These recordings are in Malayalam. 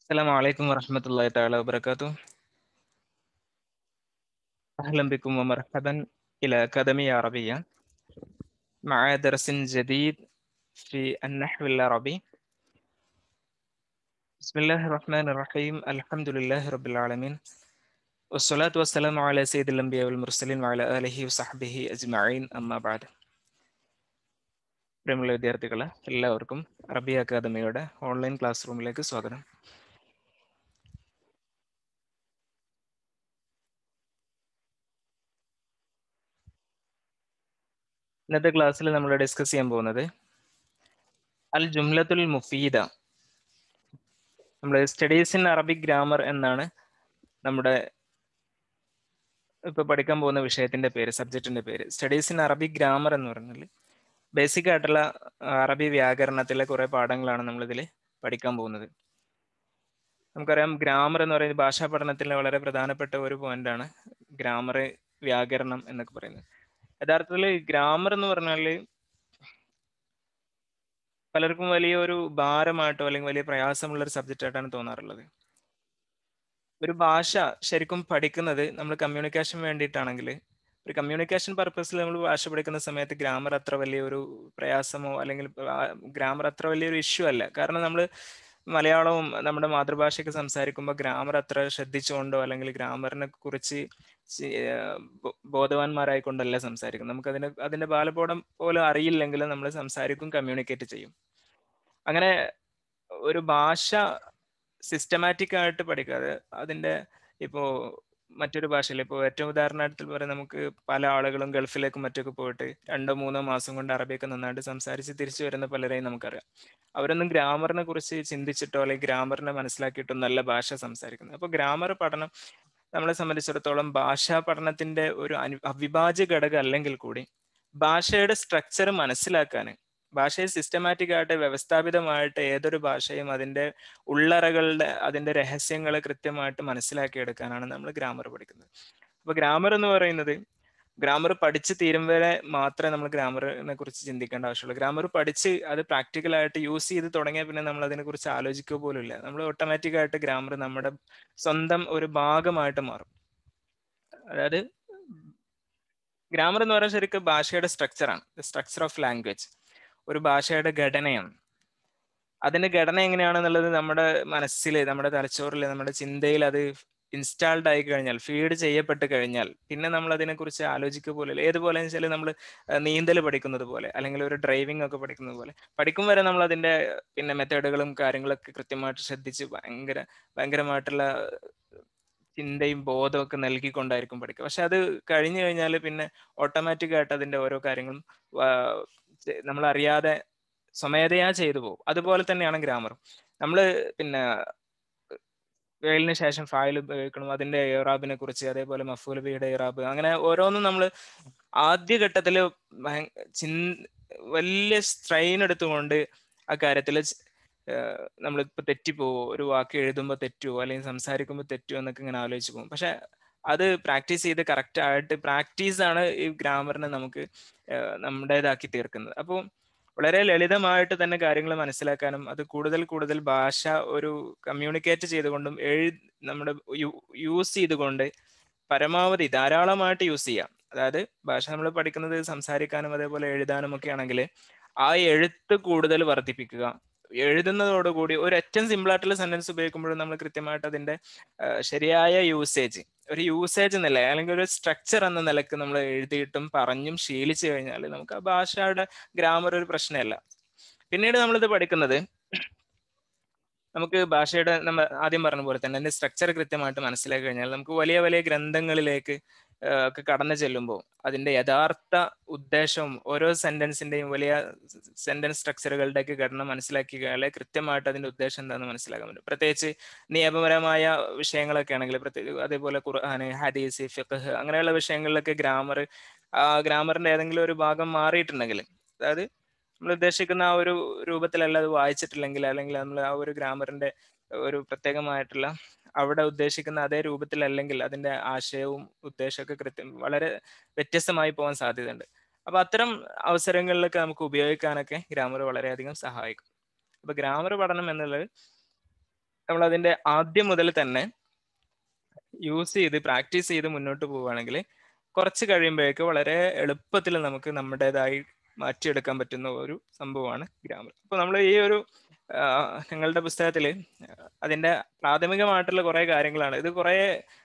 السلام عليكم ورحمة الله تعالى وبركاته أهلا بكم ومرحبا إلى أكاديمية عربية مع درس جديد في النحو العربي بسم الله الرحمن الرحيم الحمد لله رب العالمين والصلاة والسلام على سيد الأنبياء والمرسلين وعلى آله وصحبه أجمعين أما بعد പ്രിയമുള്ള വിദ്യാർത്ഥികളെ എല്ലാവർക്കും അറബി അക്കാദമിയുടെ ഓൺലൈൻ ക്ലാസ് റൂമിലേക്ക് സ്വാഗതം ഇന്നത്തെ ക്ലാസ്സിൽ നമ്മൾ ഡിസ്കസ് ചെയ്യാൻ പോകുന്നത് അൽ ജുംലത്തുൽ മുഫീദ നമ്മൾ സ്റ്റഡീസ് ഇൻ അറബിക് ഗ്രാമർ എന്നാണ് നമ്മുടെ ഇപ്പൊ പഠിക്കാൻ പോകുന്ന വിഷയത്തിന്റെ പേര് സബ്ജക്റ്റിന്റെ പേര് സ്റ്റഡീസ് ഇൻ അറബിക് ഗ്രാമർ എന്ന് പറഞ്ഞാൽ ബേസിക് ആയിട്ടുള്ള അറബി വ്യാകരണത്തിലെ കുറെ പാഠങ്ങളാണ് നമ്മൾ ഇതിൽ പഠിക്കാൻ പോകുന്നത് നമുക്കറിയാം ഗ്രാമർ എന്ന് പറയുന്നത് ഭാഷാ പഠനത്തിലെ വളരെ പ്രധാനപ്പെട്ട ഒരു പോയിന്റാണ് ഗ്രാമർ വ്യാകരണം എന്നൊക്കെ പറയുന്നത് യഥാർത്ഥത്തിൽ ഗ്രാമർ എന്ന് പറഞ്ഞാൽ പലർക്കും വലിയ ഒരു ഭാരമായിട്ടോ അല്ലെങ്കിൽ വലിയ പ്രയാസമുള്ള ഒരു സബ്ജക്റ്റ് ആയിട്ടാണ് തോന്നാറുള്ളത് ഒരു ഭാഷ ശരിക്കും പഠിക്കുന്നത് നമ്മൾ കമ്മ്യൂണിക്കേഷൻ വേണ്ടിയിട്ടാണെങ്കിൽ ഒരു കമ്മ്യൂണിക്കേഷൻ പർപ്പസിൽ നമ്മൾ ഭാഷ പഠിക്കുന്ന സമയത്ത് ഗ്രാമർ അത്ര വലിയൊരു പ്രയാസമോ അല്ലെങ്കിൽ ഗ്രാമർ അത്ര വലിയൊരു ഇഷ്യൂ അല്ല കാരണം നമ്മൾ മലയാളവും നമ്മുടെ മാതൃഭാഷയൊക്കെ സംസാരിക്കുമ്പോൾ ഗ്രാമർ അത്ര ശ്രദ്ധിച്ചുകൊണ്ടോ അല്ലെങ്കിൽ ഗ്രാമറിനെ കുറിച്ച് ബോധവാന്മാരായിക്കൊണ്ടല്ല സംസാരിക്കുന്നത് നമുക്ക് അതിന് അതിന്റെ ബാലബോധം പോലും അറിയില്ലെങ്കിലും നമ്മൾ സംസാരിക്കും കമ്മ്യൂണിക്കേറ്റ് ചെയ്യും അങ്ങനെ ഒരു ഭാഷ സിസ്റ്റമാറ്റിക് ആയിട്ട് പഠിക്കാതെ അതിന്റെ ഇപ്പോ മറ്റൊരു ഭാഷയിൽ ഇപ്പോൾ ഏറ്റവും ഉദാഹരണത്തിൽ പറയാം നമുക്ക് പല ആളുകളും ഗൾഫിലേക്കും മറ്റൊക്കെ പോയിട്ട് രണ്ടോ മൂന്നോ മാസം കൊണ്ട് അറബിയൊക്കെ നന്നായിട്ട് സംസാരിച്ച് തിരിച്ചു വരുന്ന പലരെയും നമുക്കറിയാം അവരൊന്നും ഗ്രാമറിനെ കുറിച്ച് ചിന്തിച്ചിട്ടോ അല്ലെങ്കിൽ ഗ്രാമറിനെ മനസ്സിലാക്കിയിട്ടോ നല്ല ഭാഷ സംസാരിക്കുന്നത് അപ്പോൾ ഗ്രാമർ പഠനം നമ്മളെ സംബന്ധിച്ചിടത്തോളം ഭാഷാ പഠനത്തിന്റെ ഒരു അനു അവിഭാജ്യ ഘടകം അല്ലെങ്കിൽ കൂടി ഭാഷയുടെ സ്ട്രക്ചർ മനസ്സിലാക്കാൻ ഭാഷയെ സിസ്റ്റമാറ്റിക് ആയിട്ട് വ്യവസ്ഥാപിതമായിട്ട് ഏതൊരു ഭാഷയും അതിന്റെ ഉള്ളറകളുടെ അതിന്റെ രഹസ്യങ്ങൾ കൃത്യമായിട്ട് മനസ്സിലാക്കിയെടുക്കാനാണ് നമ്മൾ ഗ്രാമർ പഠിക്കുന്നത് അപ്പൊ ഗ്രാമർ എന്ന് പറയുന്നത് ഗ്രാമർ പഠിച്ച് തീരും വരെ മാത്രമേ നമ്മൾ ഗ്രാമറിനെ കുറിച്ച് ചിന്തിക്കേണ്ട ആവശ്യമുള്ളൂ ഗ്രാമർ പഠിച്ച് അത് പ്രാക്ടിക്കലായിട്ട് യൂസ് ചെയ്ത് തുടങ്ങിയ പിന്നെ നമ്മൾ അതിനെ കുറിച്ച് ആലോചിക്കുക പോലും ഇല്ല നമ്മൾ ഓട്ടോമാറ്റിക് ആയിട്ട് ഗ്രാമർ നമ്മുടെ സ്വന്തം ഒരു ഭാഗമായിട്ട് മാറും അതായത് ഗ്രാമർ എന്ന് പറയുന്നത് ശരിക്കും ഭാഷയുടെ സ്ട്രക്ചറാണ് സ്ട്രക്ചർ ഓഫ് ലാംഗ്വേജ് ഒരു ഭാഷയുടെ ഘടനയാണ് അതിന്റെ ഘടന എങ്ങനെയാണെന്നുള്ളത് നമ്മുടെ മനസ്സിൽ നമ്മുടെ തലച്ചോറിൽ നമ്മുടെ ചിന്തയിൽ അത് ഇൻസ്റ്റാൾഡ് ആയി കഴിഞ്ഞാൽ ഫീഡ് ചെയ്യപ്പെട്ട് കഴിഞ്ഞാൽ പിന്നെ നമ്മൾ അതിനെക്കുറിച്ച് ആലോചിക്കുക പോലെ ഏതുപോലെ വെച്ചാൽ നമ്മൾ നീന്തൽ പഠിക്കുന്നത് പോലെ അല്ലെങ്കിൽ ഒരു ഡ്രൈവിംഗ് ഒക്കെ പഠിക്കുന്നത് പോലെ പഠിക്കും വരെ നമ്മൾ അതിന്റെ പിന്നെ മെത്തേഡുകളും കാര്യങ്ങളൊക്കെ കൃത്യമായിട്ട് ശ്രദ്ധിച്ച് ഭയങ്കര ഭയങ്കരമായിട്ടുള്ള ചിന്തയും ബോധമൊക്കെ നൽകിക്കൊണ്ടായിരിക്കും പഠിക്കുക പക്ഷെ അത് കഴിഞ്ഞു കഴിഞ്ഞാൽ പിന്നെ ഓട്ടോമാറ്റിക് ആയിട്ട് അതിന്റെ ഓരോ കാര്യങ്ങളും നമ്മൾ അറിയാതെ സ്വമേധയാ ചെയ്തു പോകും അതുപോലെ തന്നെയാണ് ഗ്രാമറും നമ്മൾ പിന്നെ വേലിന് ശേഷം ഫായിൽ ഉപയോഗിക്കണം അതിന്റെ ഇറാബിനെ കുറിച്ച് അതേപോലെ മഫൂലബിയുടെ ഇറാബ് അങ്ങനെ ഓരോന്നും നമ്മൾ ആദ്യഘട്ടത്തിൽ ചി വലിയ സ്ട്രെയിൻ എടുത്തുകൊണ്ട് ആ കാര്യത്തിൽ നമ്മളിപ്പോൾ തെറ്റിപ്പോവോ ഒരു വാക്ക് എഴുതുമ്പോൾ തെറ്റുമോ അല്ലെങ്കിൽ സംസാരിക്കുമ്പോൾ തെറ്റുമോ എന്നൊക്കെ ഇങ്ങനെ ആലോചിച്ച് പോകും പക്ഷെ അത് പ്രാക്ടീസ് ചെയ്ത് കറക്റ്റ് ആയിട്ട് പ്രാക്ടീസ് ആണ് ഈ ഗ്രാമറിനെ നമുക്ക് നമ്മുടേതാക്കി തീർക്കുന്നത് അപ്പോൾ വളരെ ലളിതമായിട്ട് തന്നെ കാര്യങ്ങൾ മനസ്സിലാക്കാനും അത് കൂടുതൽ കൂടുതൽ ഭാഷ ഒരു കമ്മ്യൂണിക്കേറ്റ് ചെയ്തുകൊണ്ടും എഴു നമ്മുടെ യൂസ് ചെയ്തുകൊണ്ട് പരമാവധി ധാരാളമായിട്ട് യൂസ് ചെയ്യാം അതായത് ഭാഷ നമ്മൾ പഠിക്കുന്നത് സംസാരിക്കാനും അതേപോലെ എഴുതാനും ഒക്കെ ആണെങ്കിൽ ആ എഴുത്ത് കൂടുതൽ വർദ്ധിപ്പിക്കുക എഴുതുന്നതോടുകൂടി ഒരു ഏറ്റവും സിമ്പിൾ ആയിട്ടുള്ള സെന്റൻസ് ഉപയോഗിക്കുമ്പോഴും നമ്മൾ കൃത്യമായിട്ട് അതിന്റെ ശരിയായ യൂസേജ് ഒരു യൂസേജ് നില അല്ലെങ്കിൽ ഒരു സ്ട്രക്ചർ എന്ന നിലക്ക് നമ്മൾ എഴുതിയിട്ടും പറഞ്ഞും ശീലിച്ചു കഴിഞ്ഞാൽ നമുക്ക് ആ ഭാഷയുടെ ഗ്രാമർ ഒരു പ്രശ്നമല്ല പിന്നീട് നമ്മളിത് പഠിക്കുന്നത് നമുക്ക് ഭാഷയുടെ നമ്മൾ ആദ്യം പറഞ്ഞ പോലെ തന്നെ അതിന്റെ സ്ട്രക്ചർ കൃത്യമായിട്ട് മനസ്സിലാക്കി കഴിഞ്ഞാൽ നമുക്ക് വലിയ വലിയ ഗ്രന്ഥങ്ങളിലേക്ക് ഒക്കെ കടന്നു ചെല്ലുമ്പോൾ അതിന്റെ യഥാർത്ഥ ഉദ്ദേശവും ഓരോ സെന്റൻസിന്റെയും വലിയ സെന്റൻസ് സ്ട്രക്ചറുകളുടെയൊക്കെ ഘടന മനസ്സിലാക്കി കഴിഞ്ഞാൽ കൃത്യമായിട്ട് അതിന്റെ ഉദ്ദേശം എന്താണെന്ന് മനസ്സിലാക്കാൻ പറ്റും പ്രത്യേകിച്ച് നിയമപരമായ വിഷയങ്ങളൊക്കെ ആണെങ്കിൽ പ്രത്യേകിച്ച് അതേപോലെ ഖുർആൻ ഹദീസ് ഫിഖ് അങ്ങനെയുള്ള വിഷയങ്ങളിലൊക്കെ ഗ്രാമർ ആ ഗ്രാമറിന്റെ ഏതെങ്കിലും ഒരു ഭാഗം മാറിയിട്ടുണ്ടെങ്കിൽ അതായത് നമ്മൾ ഉദ്ദേശിക്കുന്ന ആ ഒരു രൂപത്തിലല്ല അത് വായിച്ചിട്ടില്ലെങ്കിൽ അല്ലെങ്കിൽ നമ്മൾ ആ ഒരു ഗ്രാമറിന്റെ ഒരു പ്രത്യേകമായിട്ടുള്ള അവിടെ ഉദ്ദേശിക്കുന്ന അതേ രൂപത്തിലല്ലെങ്കിൽ അതിന്റെ ആശയവും ഉദ്ദേശമൊക്കെ കൃത്യം വളരെ വ്യത്യസ്തമായി പോകാൻ സാധ്യതയുണ്ട് അപ്പൊ അത്തരം അവസരങ്ങളിലൊക്കെ നമുക്ക് ഉപയോഗിക്കാനൊക്കെ ഗ്രാമർ വളരെയധികം സഹായിക്കും അപ്പൊ ഗ്രാമർ പഠനം എന്നുള്ളത് നമ്മൾ അതിന്റെ ആദ്യം മുതൽ തന്നെ യൂസ് ചെയ്ത് പ്രാക്ടീസ് ചെയ്ത് മുന്നോട്ട് പോവുകയാണെങ്കിൽ കുറച്ച് കഴിയുമ്പോഴേക്ക് വളരെ എളുപ്പത്തിൽ നമുക്ക് നമ്മുടേതായി മാറ്റിയെടുക്കാൻ പറ്റുന്ന ഒരു സംഭവമാണ് ഗ്രാമർ അപ്പൊ നമ്മൾ ഈ ഒരു ആ, ഞങ്ങളുടെ പുസ്തകത്തിൽ അതിന്റെ പ്രാഥമികമായിട്ടുള്ള കുറെ കാര്യങ്ങളാണ് ഇത് കുറെ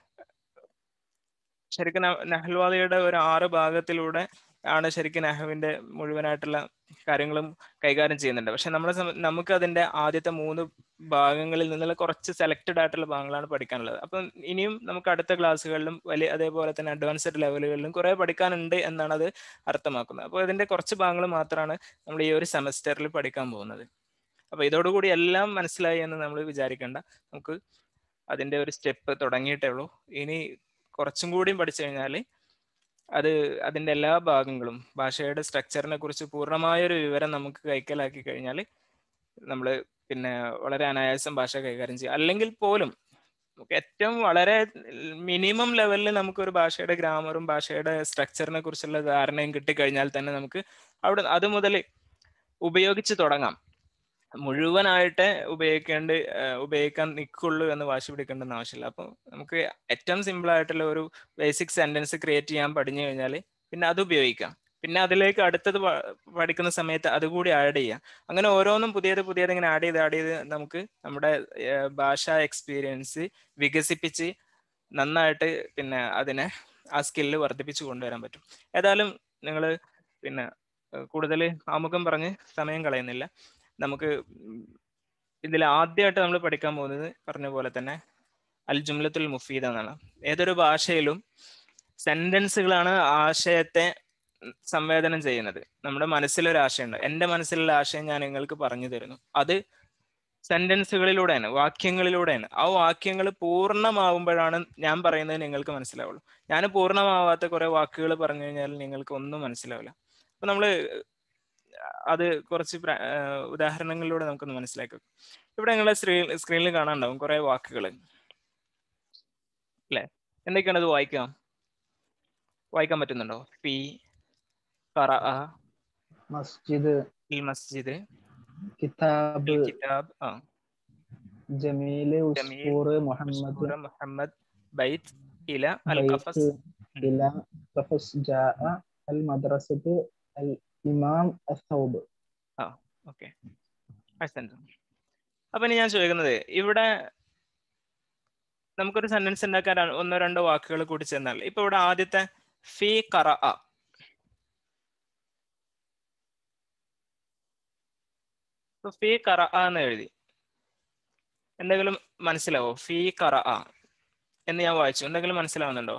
ശരിക്കും ന- നഹ്ൽവാദിയുടെ ഒരു ആറ് ഭാഗത്തിലൂടെ ആണ് ശരിക്കും നഹുവിന്റെ മുഴുവനായിട്ടുള്ള കാര്യങ്ങളും കൈകാര്യം ചെയ്യുന്നുണ്ട് പക്ഷെ നമ്മളെ സംബ- നമുക്ക് അതിന്റെ ആദ്യത്തെ മൂന്ന് ഭാഗങ്ങളിൽ നിന്നുള്ള കുറച്ച് സെലക്റ്റഡ് ആയിട്ടുള്ള ഭാഗങ്ങളാണ് പഠിക്കാനുള്ളത് അപ്പം ഇനിയും നമുക്ക് അടുത്ത ക്ലാസ്സുകളിലും വലിയ അതേപോലെ തന്നെ അഡ്വാൻസ്ഡ് ലെവലുകളിലും കുറെ പഠിക്കാനുണ്ട് എന്നാണ് അത് അർത്ഥമാക്കുന്നത് അപ്പോൾ ഇതിന്റെ കുറച്ച് ഭാഗങ്ങൾ മാത്രമാണ് നമ്മൾ ഈ ഒരു സെമസ്റ്ററിൽ പഠിക്കാൻ പോകുന്നത് അപ്പൊ ഇതോടുകൂടി എല്ലാം മനസ്സിലായി എന്ന് നമ്മൾ വിചാരിക്കേണ്ട നമുക്ക് അതിന്റെ ഒരു സ്റ്റെപ്പ് തുടങ്ങിയിട്ടേ ഉള്ളൂ ഇനി കുറച്ചും കൂടിയും പഠിച്ചു കഴിഞ്ഞാൽ അത് അതിന്റെ എല്ലാ ഭാഗങ്ങളും ഭാഷയുടെ സ്ട്രക്ചറിനെ കുറിച്ച് പൂർണ്ണമായ ഒരു വിവരം നമുക്ക് കൈക്കലാക്കി കഴിഞ്ഞാൽ നമ്മൾ പിന്നെ വളരെ അനായാസം ഭാഷ കൈകാര്യം ചെയ്യും അല്ലെങ്കിൽ പോലും നമുക്ക് ഏറ്റവും വളരെ മിനിമം ലെവലിൽ നമുക്ക് ഒരു ഭാഷയുടെ ഗ്രാമറും ഭാഷയുടെ സ്ട്രക്ചറിനെ കുറിച്ചുള്ള ധാരണയും കിട്ടിക്കഴിഞ്ഞാൽ തന്നെ നമുക്ക് അവിടെ അത് മുതൽ ഉപയോഗിച്ച് തുടങ്ങാം മുഴുവനായിട്ട് ഉപയോഗിക്കേണ്ട ഏഹ് ഉപയോഗിക്കാൻ നിൽക്കുള്ളൂ എന്ന് വാശി പിടിക്കേണ്ടെന്ന് ആവശ്യമില്ല അപ്പോൾ നമുക്ക് ഏറ്റവും സിമ്പിൾ ആയിട്ടുള്ള ഒരു ബേസിക് സെന്റൻസ് ക്രിയേറ്റ് ചെയ്യാൻ പഠിഞ്ഞു കഴിഞ്ഞാൽ പിന്നെ അത് ഉപയോഗിക്കാം പിന്നെ അതിലേക്ക് അടുത്തത് പ- പഠിക്കുന്ന സമയത്ത് അതുകൂടി ആഡ് ചെയ്യാം അങ്ങനെ ഓരോന്നും പുതിയത് പുതിയത് ഇങ്ങനെ ആഡ് ചെയ്ത് ആഡ് ചെയ്ത് നമുക്ക് നമ്മുടെ ഏഹ് ഭാഷാ എക്സ്പീരിയൻസ് വികസിപ്പിച്ച് നന്നായിട്ട് പിന്നെ അതിനെ ആ സ്കില്ല് വർദ്ധിപ്പിച്ച് കൊണ്ടുവരാൻ പറ്റും ഏതായാലും നിങ്ങൾ പിന്നെ കൂടുതൽ ആമുഖം പറഞ്ഞ് സമയം കളയുന്നില്ല നമുക്ക് ഇതിൽ ആദ്യമായിട്ട് നമ്മൾ പഠിക്കാൻ പോകുന്നത് പറഞ്ഞ പോലെ തന്നെ അൽ ജുംലത്തുൽ മുഫീദ എന്നാണ് ഏതൊരു ഭാഷയിലും സെന്റൻസുകളാണ് ആശയത്തെ സംവേദനം ചെയ്യുന്നത് നമ്മുടെ മനസ്സിലൊരു ആശയമുണ്ട് എൻ്റെ മനസ്സിലുള്ള ആശയം ഞാൻ നിങ്ങൾക്ക് പറഞ്ഞു തരുന്നു അത് സെന്റൻസുകളിലൂടെയാണ് വാക്യങ്ങളിലൂടെയാണ് ആ വാക്യങ്ങൾ പൂർണ്ണമാവുമ്പോഴാണ് ഞാൻ പറയുന്നത് നിങ്ങൾക്ക് മനസ്സിലാവുള്ളൂ ഞാൻ പൂർണ്ണമാവാത്ത കുറെ വാക്കുകൾ പറഞ്ഞു കഴിഞ്ഞാൽ നിങ്ങൾക്ക് ഒന്നും മനസ്സിലാവില്ല അപ്പൊ നമ്മള് അത് കുറച്ച് പ്ര- ആ, ഉദാഹരണങ്ങളിലൂടെ നമുക്കൊന്ന് മനസ്സിലാക്കി വെക്കാം. ഇവിടെ നിങ്ങളെ സ്ക്രീൻ സ്ക്രീനിൽ കാണാനുണ്ടാവും കുറെ വാക്കുകൾ അല്ലെ എന്തൊക്കെയാണ് അത് വായിക്കാം വായിക്കാൻ പറ്റുന്നുണ്ടോ ഫി ഖറഅ മസ്ജിദ് ഇൽ മസ്ജിദ് കിതാബ് ഇൽ കിതാബ് ആ ജമീല് ജമീൽ, ഉസ്കൂർ മുഹമ്മദ് സൂറ മുഹമ്മദ് ബൈത്ത് ഇല അൽ ബൈത്ത് ഖഫസ് ഇല ഖഫസ് ജാഅ അൽ മദ്രസത്ത് അൽ ഇമാം അസൗബ് ഓക്കെ അപ്പൊ ഇനി ഞാൻ ചോദിക്കുന്നത് ഇവിടെ നമുക്കൊരു സെന്റൻസ് ഉണ്ടാക്കാൻ ര- ഒന്നോ രണ്ടോ വാക്കുകൾ കൂടി ചെന്നാൽ ഇപ്പൊ ഇവിടെ ആദ്യത്തെ ഫി കറ ഫി കറ എന്ന് എഴുതി എന്തെങ്കിലും മനസ്സിലാവോ ഫി കറ എന്ന് ഞാൻ വായിച്ചു എന്തെങ്കിലും മനസ്സിലാവുന്നുണ്ടോ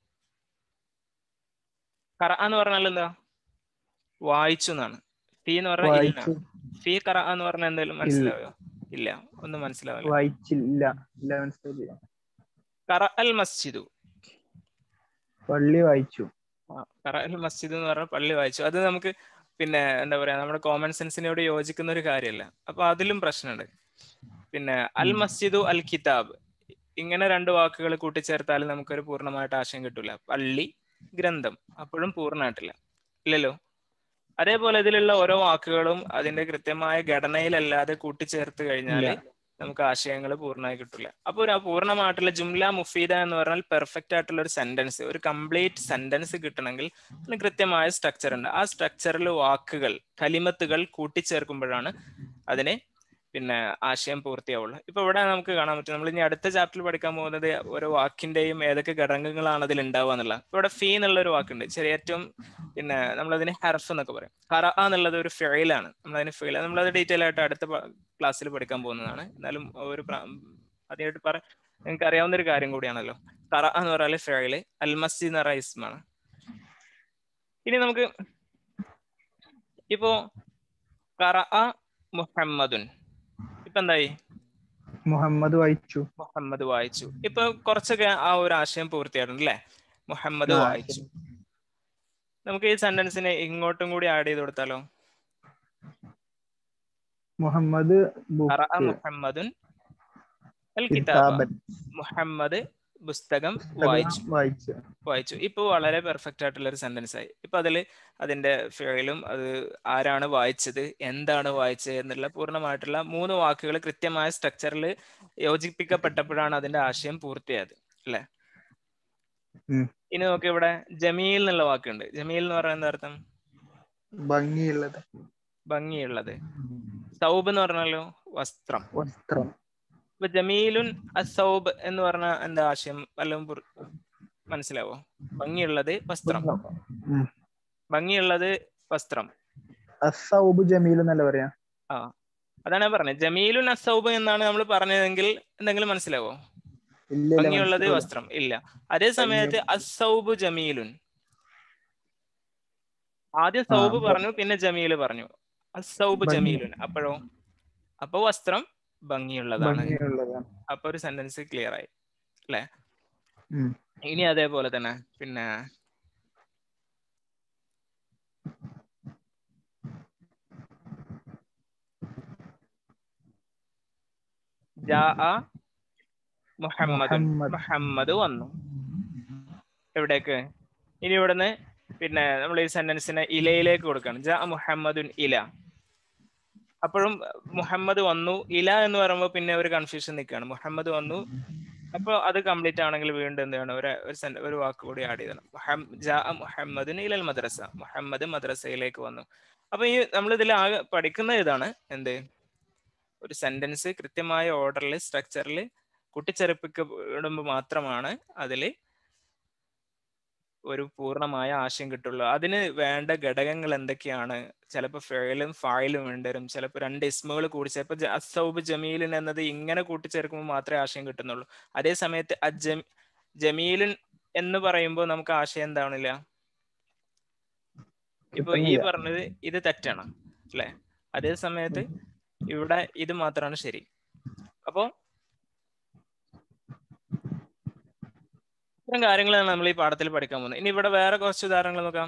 കറ എന്ന് പറഞ്ഞാൽ എന്താ വായിച്ചു എന്നാണ് ഫി എന്ന് പറഞ്ഞാൽ ഇല്ല വായിച്ചു ഫി കറ എന്ന് പറഞ്ഞാൽ എന്തെങ്കിലും മനസ്സിലായോ ഇല്ല ഒന്നും മനസ്സിലാവില്ല വായിച്ചില്ല ഇല്ല മനസ്സിലായില്ല കറ അൽ മസ്ജിദു പള്ളി വായിച്ചു ആ, കറ അൽ മസ്ജിദ് എന്ന് പറഞ്ഞാൽ പള്ളി വായിച്ചു അത് നമുക്ക് പിന്നെ എന്താ പറയാ നമ്മുടെ കോമൺ സെൻസിനോട് യോജിക്കുന്ന ഒരു കാര്യമല്ല അപ്പൊ അതിലും പ്രശ്നമുണ്ട് പിന്നെ അൽ ഉം. മസ്ജിദു അൽ കിതാബ് ഇങ്ങനെ രണ്ട് വാക്കുകൾ കൂട്ടിച്ചേർത്താലും നമുക്കൊരു പൂർണ്ണമായിട്ട് ആശയം കിട്ടൂല പള്ളി ഗ്രന്ഥം അപ്പോഴും പൂർണ്ണമായിട്ടില്ല ഇല്ലല്ലോ അതേപോലെ ഇതിലുള്ള ഓരോ വാക്കുകളും അതിന്റെ കൃത്യമായ ഘടനയിലല്ലാതെ കൂട്ടിച്ചേർത്ത് കഴിഞ്ഞാൽ ഇല്ല. നമുക്ക് ആശയങ്ങൾ പൂർണ്ണമായി കിട്ടില്ല അപ്പൊ ഒരു ആ പൂർണ്ണമായിട്ടുള്ള ജുംല മുഫീദ എന്ന് പറഞ്ഞാൽ പെർഫെക്റ്റ് ആയിട്ടുള്ള ഒരു സെന്റൻസ് ഒരു കംപ്ലീറ്റ് സെന്റൻസ് കിട്ടണമെങ്കിൽ അതിന് കൃത്യമായ സ്ട്രക്ചർ ഉണ്ട് ആ സ്ട്രക്ചറിൽ വാക്കുകൾ കലിമത്തുകൾ കൂട്ടിച്ചേർക്കുമ്പോഴാണ് അതിന് പിന്നെ ആശയം പൂർത്തിയാവുള്ളൂ ഇപ്പൊ ഇവിടെ നമുക്ക് കാണാൻ പറ്റും നമ്മൾ ഇനി അടുത്ത ചാപ്റ്ററിൽ പഠിക്കാൻ പോകുന്നത് ഓരോ വാക്കിന്റെയും ഏതൊക്കെ ഘടകങ്ങളാണ് അതിൽ ഉണ്ടാവുക എന്നുള്ള ഇപ്പൊ ഇവിടെ ഫീ എന്നുള്ള ഒരു വാക്കുണ്ട് ചെറിയ ഏറ്റവും പിന്നെ നമ്മളതിന് ഹർഫ് എന്നൊക്കെ പറയും കറ എന്നുള്ളത് ഒരു ഫെയിലാണ് നമ്മളതിന് ഫെയിൽ നമ്മളത് ഡീറ്റെയിൽ ആയിട്ട് അടുത്ത ക്ലാസ്സിൽ പഠിക്കാൻ പോകുന്നതാണ് എന്നാലും ഒരു പ്ര- ആദ്യമായിട്ട് പറ നിങ്ങൾക്ക് അറിയാവുന്ന ഒരു കാര്യം കൂടിയാണല്ലോ കറ എന്ന് പറഞ്ഞാൽ ഫെയില് അൽ മസ്ജിദ് എന്ന് പറയുന്ന ഇസ്മാണ് ഇനി നമുക്ക് ഇപ്പോ കറ മുഹമ്മദുൻ ഇപ്പൊ എന്തായി മുഹമ്മദ് വായിച്ചു മുഹമ്മദ് വായിച്ചു ഇപ്പൊ കുറച്ചൊക്കെ ആ ഒരു ആശയം പൂർത്തിയായിട്ടുണ്ട് അല്ലേ മുഹമ്മദ് ആ, വായിച്ചു നമുക്ക് ഈ സെന്റൻസിനെ ഇങ്ങോട്ടും കൂടി ആഡ് ചെയ്ത് കൊടുത്താലോ മുഹമ്മദ് ഖറഅ ബുക്ക് മുഹമ്മദുൻ അൽ കിതാബ കിതാബൻ മുഹമ്മദ് പുസ്തകം പുസ്തകം വായിച്ചു വായിച്ചു വായിച്ചു ഇപ്പൊ വളരെ പെർഫെക്റ്റ് ആയിട്ടുള്ള ഒരു സെന്റൻസ് ആയി ഇപ്പൊ അതില് അതിന്റെ ഫിയലും അത് ആരാണ് വായിച്ചത് എന്താണ് വായിച്ചത് എന്നുള്ള പൂർണ്ണമായിട്ടുള്ള മൂന്ന് വാക്കുകൾ കൃത്യമായ സ്ട്രക്ചറിൽ യോജിപ്പിക്കപ്പെട്ടപ്പോഴാണ് അതിന്റെ ആശയം പൂർത്തിയായത് അല്ലെ ഉം. ഇനി നോക്കി ഇവിടെ ജമീൽ എന്നുള്ള വാക്കുണ്ട് ജമീൽ എന്ന് പറയുന്നത് എന്താ അർത്ഥം ഭംഗിയുള്ളത് ഭംഗിയുള്ളത് സൗബ് എന്ന് പറഞ്ഞാലോ വസ്ത്രം വസ്ത്രം ഇപ്പൊ ജമീലുൻ അസൗബ് എന്ന് പറഞ്ഞ എന്താ ആശയം വല്ലതും പുർ- മനസ്സിലാവോ ഭംഗിയുള്ളത് വസ്ത്രം ഉം. ഭംഗിയുള്ളത് വസ്ത്രം അസൗബ് ജമീൽ എന്നല്ല പറയാ ആ അതാണ് ഞാൻ പറഞ്ഞത് ജമീലുൻ അസൗബ് എന്നാണ് നമ്മൾ പറഞ്ഞതെങ്കിൽ എന്തെങ്കിലും മനസ്സിലാവോ ഇല്ല ഇല്ല, ഭംഗിയുള്ളത് മനസ്സിലായില്ല. വസ്ത്രം ഇല്ല അതേ സമയത്ത് അസൗബ് ജമീലുൻ ആദ്യം സൗബ് അപ്പൊ- പറഞ്ഞു പിന്നെ ജമീല് പറഞ്ഞു അസൗബ് ഭംഗി. ജമീലുൻ അപ്പോഴോ അപ്പൊ വസ്ത്രം ഭംഗിയുള്ളതാണ് ഭംഗിയുള്ളതാണ് അപ്പൊ ഒരു സെന്റൻസ് ക്ലിയർ ആയി അല്ലെ ഉം. ഇനി അതേപോലെ തന്നെ പിന്നെ ജാഅ മുഹമ്മദ് മുഹമ്മദ്. മുഹമ്മദ് വന്നു എവിടേക്ക് ഇനി ഇവിടുന്ന് പിന്നെ നമ്മൾ ഈ സെന്റൻസിനെ ഇലയിലേക്ക് കൊടുക്കണം ജാ മുഹമ്മദുൻ ഇല അപ്പോഴും മുഹമ്മദ് വന്നു ഇല എന്ന് പറയുമ്പോൾ പിന്നെ ഒരു കൺഫ്യൂഷൻ നിൽക്കുകയാണ് മുഹമ്മദ് വന്നു അപ്പോൾ അത് കംപ്ലീറ്റ് ആണെങ്കിൽ വീണ്ടും എന്താണ് ഒരു ഒരു sen- ഒരു വാക്ക് കൂടി ആഡ് ചെയ്യണം മുഹം- ജാ മുഹമ്മദിന് ഇലൽ മദ്രസ മുഹമ്മദ് മദ്രസയിലേക്ക് വന്നു അപ്പൊ ഈ നമ്മൾ ഇതിൽ ആകെ പഠിക്കുന്ന ഇതാണ് എന്ത് ഒരു സെന്റൻസ് കൃത്യമായ ഓർഡറിൽ സ്ട്രക്ചറിൽ കൂട്ടിച്ചേർപ്പിക്കപ്പെടുമ്പോൾ മാത്രമാണ് അതിൽ ഒരു പൂർണ്ണമായ ആശയം കിട്ടുള്ളൂ അതിന് വേണ്ട ഘടകങ്ങൾ എന്തൊക്കെയാണ് ചിലപ്പോൾ ഫേലും ഫായിലും വേണ്ടിവരും ചിലപ്പോൾ രണ്ട് ഇസ്മുകൾ കൂടി ചിലപ്പോൾ അസൗബ് ജമീലിൻ എന്നത് ഇങ്ങനെ കൂട്ടിച്ചേർക്കുമ്പോൾ മാത്രമേ ആശയം കിട്ടുന്നുള്ളൂ അതേ സമയത്ത് അജം ജമീലിൻ എന്ന് പറയുമ്പോൾ നമുക്ക് ആശയം എന്താവണില്ല ഇപ്പൊ ഈ കിട്ടുന്നില്ല. പറഞ്ഞത് ഇത് തെറ്റാണ് അല്ലെ അതേ സമയത്ത് ഇവിടെ ഇത് മാത്രമാണ് ശരി അപ്പോ ഇത്തരം കാര്യങ്ങളാണ് നമ്മൾ ഈ പാഠത്തിൽ പഠിക്കാൻ പോകുന്നത് ഇനി ഇവിടെ വേറെ കുറച്ച് ഉദാഹരണങ്ങൾ നോക്കാം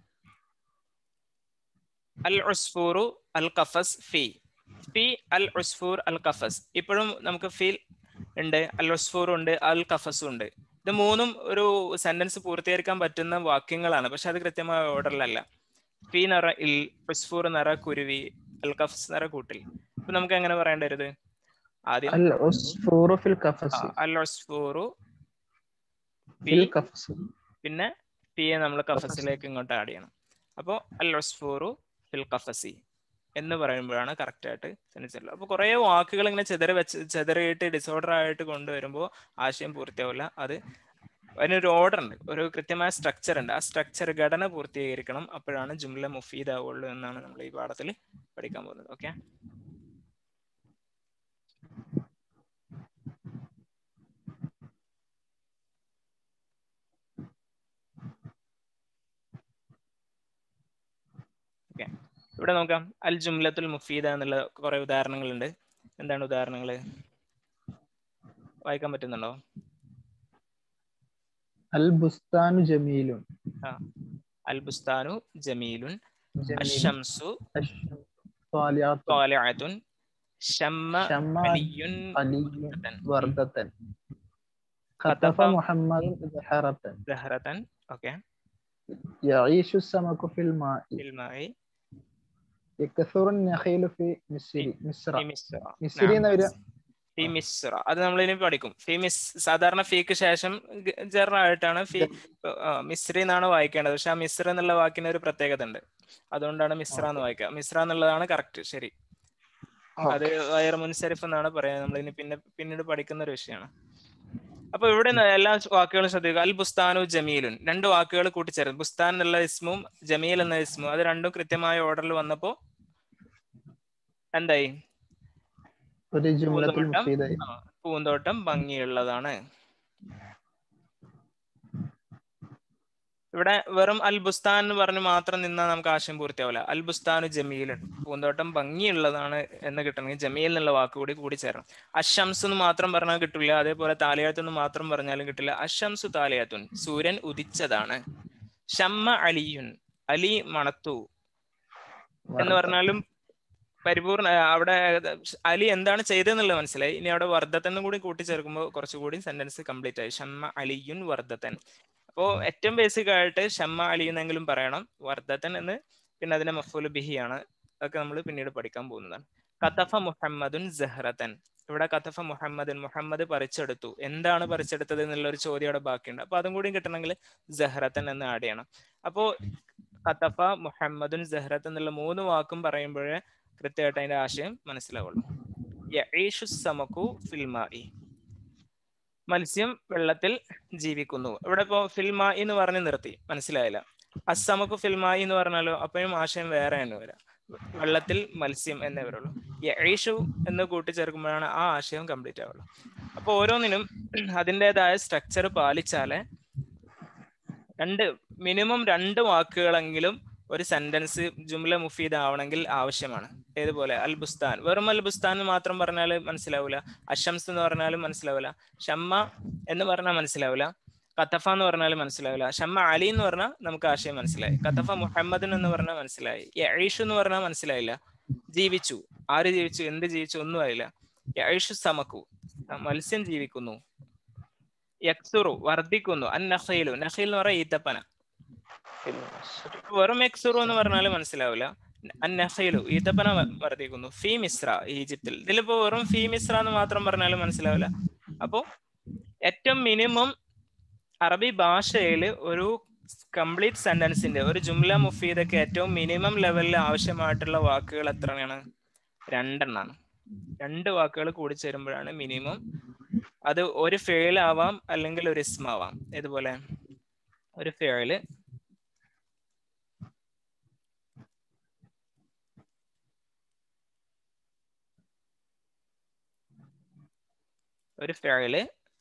അൽ ഉസ്ഫൂറു അൽ കഫസ് ഫി ഫി അൽ ഉസ്ഫൂർ അൽ കഫസ് ഇപ്പോഴും നമുക്ക് ഫീൽ ഉണ്ട് അൽ ഉസ്ഫൂർ ഉണ്ട് അൽ കഫസും ഉണ്ട് ഇത് മൂന്നും ഒരു സെന്റൻസ് പൂർത്തീകരിക്കാൻ പറ്റുന്ന വാക്യങ്ങളാണ് പക്ഷെ അത് കൃത്യമായ ഓർഡറിലല്ല ഫി നിറ ഇൽ ഉസ്ഫൂർ നിറ കുരുവി അൽ കഫസ് നിറ കൂട്ടിൽ ഇപ്പൊ നമുക്ക് എങ്ങനെ പറയേണ്ടി വരുത് ആദ്യം അൽ ഉസ്ഫൂറു ഫിൽ കഫസ് ആ, അൽ ഉസ്ഫൂറു ഫിൽ ഫി കഫസ് പിന്നെ പിയെ നമ്മൾ കഫസിലേക്ക് ഇങ്ങോട്ട് ആഡ് ചെയ്യണം അപ്പോൾ അൽ ഒസ്ഫൂറു ഫിൽ കഫസി എന്ന് പറയുമ്പോഴാണ് കറക്റ്റ് ആയിട്ട് സെൻറ്റൻസ് അപ്പോൾ കുറേ വാക്കുകൾ ഇങ്ങനെ ചെതറി വെച്ച് ചെതറിയിട്ട് ഡിസോർഡർ ആയിട്ട് കൊണ്ടുവരുമ്പോൾ ആശയം പൂർത്തിയാവില്ല അത് അതിനൊരു ഓർഡർ ഉണ്ട് ഒരു കൃത്യമായ സ്ട്രക്ചർ ഉണ്ട് ആ സ്ട്രക്ചർ ഘടന പൂർത്തീകരിക്കണം അപ്പോഴാണ് ജുംല മുഫീദ് ആവുള്ളൂ എന്നാണ് നമ്മൾ ഈ പാഠത്തിൽ പഠിക്കാൻ പോകുന്നത് ഓക്കെ ഓക്കെ ഇവിടെ നോക്കാം അൽ ജുംലത്തുൽ മുഫീദ എന്നുള്ള കുറെ ഉദാഹരണങ്ങളുണ്ട് എന്താണ് ഉദാഹരണങ്ങൾ വായിക്കാൻ പറ്റുന്നുണ്ടോ അൽ ബുസ്താനു ജമീലുൻ അൽ ബുസ്താനു ജമീലുൻ ജമീലുൻ. അഷംസു അശ്ശം സാലിയാത്തുൻ. طالعത്തുൻ ഷമ്മ ഷമ്മ അലിയുൻ അലിയുൻ വർദത്തൻ. വർദ്ധത്തൻ ഖതഫ ഖതഫ മുഹമ്മദ് ദഹറത്തൻ ദഹറത്തൻ ഓക്കെ يعيش السمك في الماء ഫിൽമായി يكثر النخيل في مصر مصر ഫി മിസ്ര മിസ്രി എന്ന് വരിക ഫി മിസ്ര അത് നമ്മൾ ഇനി പഠിക്കും ഫി മിസ് സാധാരണ ഫീക്ക് ശേഷം ജറായിട്ടാണ് ഫി ആ, മിസ്രി എന്നാണ് വായിക്കേണ്ടത് പക്ഷെ ആ മിസ്ര എന്നുള്ള വാക്കിന് ഒരു പ്രത്യേകത ഉണ്ട് അതുകൊണ്ടാണ് മിസ്ര എന്ന് വായിക്കുക മിസ്ര എന്നുള്ളതാണ് കറക്റ്റ് ശരി അത് വയർ മുൻസരിഫ് എന്നാണ് പറയാ നമ്മൾ ഇനി പിന്നെ പിന്നീട് പഠിക്കുന്ന ഒരു വിഷയമാണ് അപ്പൊ ഇവിടെ ന- എല്ലാ വാക്കുകളും ശ്രദ്ധിക്കുക അൽ ബുസ്താനു ജമീലുൻ രണ്ട് വാക്കുകൾ കൂട്ടിച്ചേർത്ത് ബുസ്താൻ എന്നുള്ള ഇസ്മും ജമീൽ എന്ന ഇസ്മും അത് രണ്ടും കൃത്യമായ ഓർഡറിൽ വന്നപ്പോ എന്തായി ഒരു ജുംലത്തുൽ പൂന്തോട്ടം മുഫീദായി ആ, പൂന്തോട്ടം ഭംഗിയുള്ളതാണ് ഇവിടെ വെറും അൽ ബുസ്താൻ എന്ന് പറഞ്ഞ് മാത്രം നിന്നാൽ നമുക്ക് ആശയം പൂർത്തിയാവില്ല അൽ ബുസ്താനു ജമീലുൻ പൂന്തോട്ടം ഭംഗിയുള്ളതാണ് എന്ന് കിട്ടണമെങ്കിൽ ജമീൽ എന്നുള്ള വാക്ക് കൂടി കൂടി ചേരണം അഷംസ് എന്ന് മാത്രം പറഞ്ഞാൽ കിട്ടില്ല അതേപോലെ താലിയാത്ത് എന്ന് മാത്രം പറഞ്ഞാലും കിട്ടില്ല അഷംസു താലിയാത്തുൻ സൂര്യൻ ഉദിച്ചതാണ് ഷമ്മ അലിയുൻ അലി മണത്തു എന്ന് പറഞ്ഞാലും പരിപൂർണ അവിടെ അലി എന്താണ് ചെയ്തതെന്നുള്ളത് മനസ്സിലായി ഇനി അവിടെ വർദ്ധത്തൻ കൂടി കൂട്ടിച്ചേർക്കുമ്പോൾ കുറച്ചുകൂടി സെന്റൻസ് കംപ്ലീറ്റ് ആയി ഷമ്മ അലിയുൻ വർദ്ധത്തൻ അപ്പോ ഏറ്റവും ബേസിക് ആയിട്ട് ഷമ്മ അലി എന്നെങ്കിലും പറയണം വർദ്ധത്തൻ എന്ന് പിന്നെ അതിന്റെ മഫൂൽ ബിഹിയാണ് അതൊക്കെ നമ്മൾ പിന്നീട് പഠിക്കാൻ പോകുന്നതാണ് കത്തഫ മുഹമ്മദുൻ ജഹ്റത്തൻ ഇവിടെ കത്തഫ മുഹമ്മദൻ മുഹമ്മദ് പറിച്ചെടുത്തു എന്താണ് പറിച്ചെടുത്തത് എന്നുള്ള ഒരു ചോദ്യം അവിടെ ബാക്കിയുണ്ട് അപ്പൊ അതും കൂടി കിട്ടണമെങ്കിൽ ജഹ്റത്തൻ എന്ന് ആഡ് ചെയ്യണം അപ്പോ കത്തഫ മുഹമ്മദുൻ ജഹ്റത്ത് എന്നുള്ള മൂന്ന് വാക്കും പറയുമ്പോഴേ കൃത്യമായിട്ട് അതിന്റെ ആശയം മനസ്സിലാവുള്ളൂ യഈഷു സമകു ഫിൽമായി മത്സ്യം വെള്ളത്തിൽ ജീവിക്കുന്നു ഇവിടെ ഇപ്പോ ഫിൽമായി എന്ന് പറഞ്ഞ് നിർത്തി മനസ്സിലായില്ല അസമക്കു ഫിൽമായി എന്ന് പറഞ്ഞാലോ അപ്പോഴും ആശയം വേറെ തന്നെ വരാം വെള്ളത്തിൽ മത്സ്യം എന്നേ വരുള്ളൂ യഈഷു എന്ന് കൂട്ടിച്ചേർക്കുമ്പോഴാണ് ആ ആശയം കംപ്ലീറ്റ് ആവുള്ളൂ അപ്പൊ ഓരോന്നിനും അതിൻ്റെതായ സ്ട്രക്ചർ പാലിച്ചാലേ രണ്ട് മിനിമം രണ്ട് വാക്കുകളെങ്കിലും ഒരു സെന്റൻസ് ജുംല മുഫീദ് ആവണമെങ്കിൽ ആവശ്യമാണ് ഏതുപോലെ അൽ ബുസ്താൻ വെറും അൽ ബുസ്താൻ എന്ന് മാത്രം പറഞ്ഞാൽ മനസ്സിലാവില്ല അഷംസ് എന്ന് പറഞ്ഞാലും മനസ്സിലാവില്ല ഷമ്മ എന്ന് പറഞ്ഞാൽ മനസ്സിലാവില്ല കത്തഫ എന്ന് പറഞ്ഞാൽ മനസ്സിലാവില്ല ഷമ്മ അലി എന്ന് പറഞ്ഞാൽ നമുക്ക് ആശയം മനസ്സിലായി കത്തഫ മുഹമ്മദൻ എന്ന് പറഞ്ഞാൽ മനസ്സിലായി യഴീഷു എന്ന് പറഞ്ഞാൽ മനസ്സിലായില്ല ജീവിച്ചു ആര് ജീവിച്ചു എന്ത് ജീവിച്ചു ഒന്നും ആയില്ല യഴീഷു സമക്കു മത്സ്യം ജീവിക്കുന്നു യക്സുറു വർദ്ധിക്കുന്നു അൻ നഖയിലു നഖയിൽ എന്ന് പറഞ്ഞാൽ ഈത്തപ്പന വെറും എക്സുറു എന്ന് പറഞ്ഞാൽ മനസ്സിലാവില്ല അൻ നഖയിലു ഈത്തപ്പന വ- വർദ്ധിക്കുന്നു ഫീ മിസ്ര ഈജിപ്തിൽ ഇതിലിപ്പോ വെറും ഫീ മിസ്ര എന്ന് മാത്രം പറഞ്ഞാലും മനസ്സിലാവില്ല അപ്പോ ഏറ്റവും മിനിമം അറബി ഭാഷയിൽ ഒരു കംപ്ലീറ്റ് സെന്റൻസിന്റെ ഒരു ജുംല മുഫീദൊക്കെ ഏറ്റവും മിനിമം ലെവലിൽ ആവശ്യമായിട്ടുള്ള വാക്കുകൾ എത്രയാണ് രണ്ടെണ്ണാണ് രണ്ട് വാക്കുകൾ കൂടി ചേരുമ്പോഴാണ് മിനിമം അത് ഒരു ഫെയിൽ ആവാം അല്ലെങ്കിൽ ഒരു ഇസ്മ ആവാം ഇതുപോലെ ഒരു ഫെയില് ഒരു ഫെയില്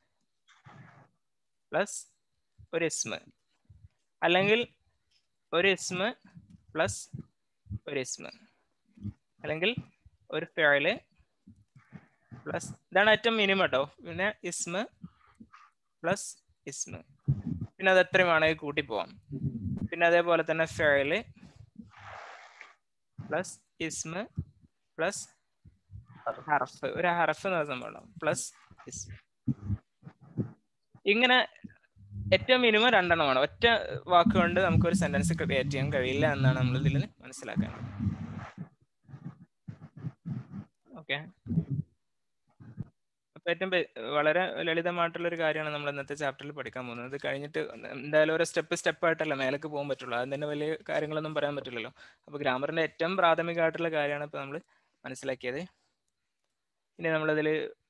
പ്ലസ് ഒരു ഇസ്മ അല്ലെങ്കിൽ ഒരു ഇസ്മ പ്ലസ് ഒരു ഇസ്മ അല്ലെങ്കിൽ ഒരു ഫെയില് പ്ലസ് ഇതാണ് ഏറ്റവും മിനിമം കേട്ടോ പിന്നെ ഇസ്മ പ്ലസ് ഇസ്മ പിന്നെ അത് എത്രയും വേണമെങ്കിൽ കൂട്ടി പോവാം പിന്നെ അതേപോലെ തന്നെ ഫെയില് പ്ലസ് ഇസ്മ പ്ലസ് ഹർഫ് ഒരു ഹർഫ് എന്ന സംഭവം പ്ലസ് ഇസ്മ ഇങ്ങനെ ഏറ്റവും മിനിമം രണ്ടെണ്ണമാണ് ഒറ്റ വാക്കുകൊണ്ട് നമുക്ക് ഒരു സെന്റൻസ് ക്രിയേറ്റ് ചെയ്യാൻ കഴിയില്ല എന്നാണ് നമ്മൾ ഇതിൽ മനസ്സിലാക്കേണ്ടത് ഓക്കെ അപ്പൊ ഏറ്റവും ബെ- വളരെ ലളിതമായിട്ടുള്ള ഒരു കാര്യമാണ് നമ്മൾ ഇന്നത്തെ ചാപ്റ്ററിൽ പഠിക്കാൻ പോകുന്നത് ഇത് കഴിഞ്ഞിട്ട് എന്തായാലും ഓരോ സ്റ്റെപ്പ് സ്റ്റെപ്പ് ആയിട്ടല്ല മേലേക്ക് പോകാൻ പറ്റുള്ളൂ അതിന് തന്നെ വലിയ കാര്യങ്ങളൊന്നും പറയാൻ പറ്റില്ലല്ലോ അപ്പൊ ഗ്രാമറിന്റെ ഏറ്റവും പ്രാഥമികമായിട്ടുള്ള കാര്യമാണ് ഇപ്പൊ നമ്മൾ മനസ്സിലാക്കിയത് ഇനി നമ്മളിതിൽ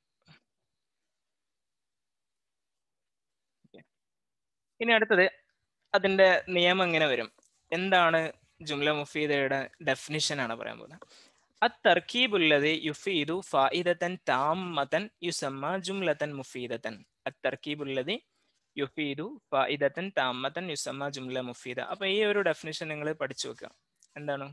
ഇനി അടുത്തത് അതിന്റെ നിയമം എങ്ങനെ വരും എന്താണ് ജുംല മുഫീദയുടെ ഡെഫിനിഷൻ ആണ് പറയാൻ പോകുന്നത് അത്തർക്കീബുല്ലതി യുഫീദു ഫായിദത്തൻ താമത്തൻ യുസമ്മ ജുംലത്തൻ മുഫീദത്തൻ അത്തർക്കീബുല്ലതി യുഫീദു ഫായിദത്തൻ താമത്തൻ യുസമ്മ ജുംല മുഫീദ അപ്പൊ ഈ ഒരു ഡെഫിനിഷൻ നിങ്ങൾ പഠിച്ചു വെക്കുക എന്താണ്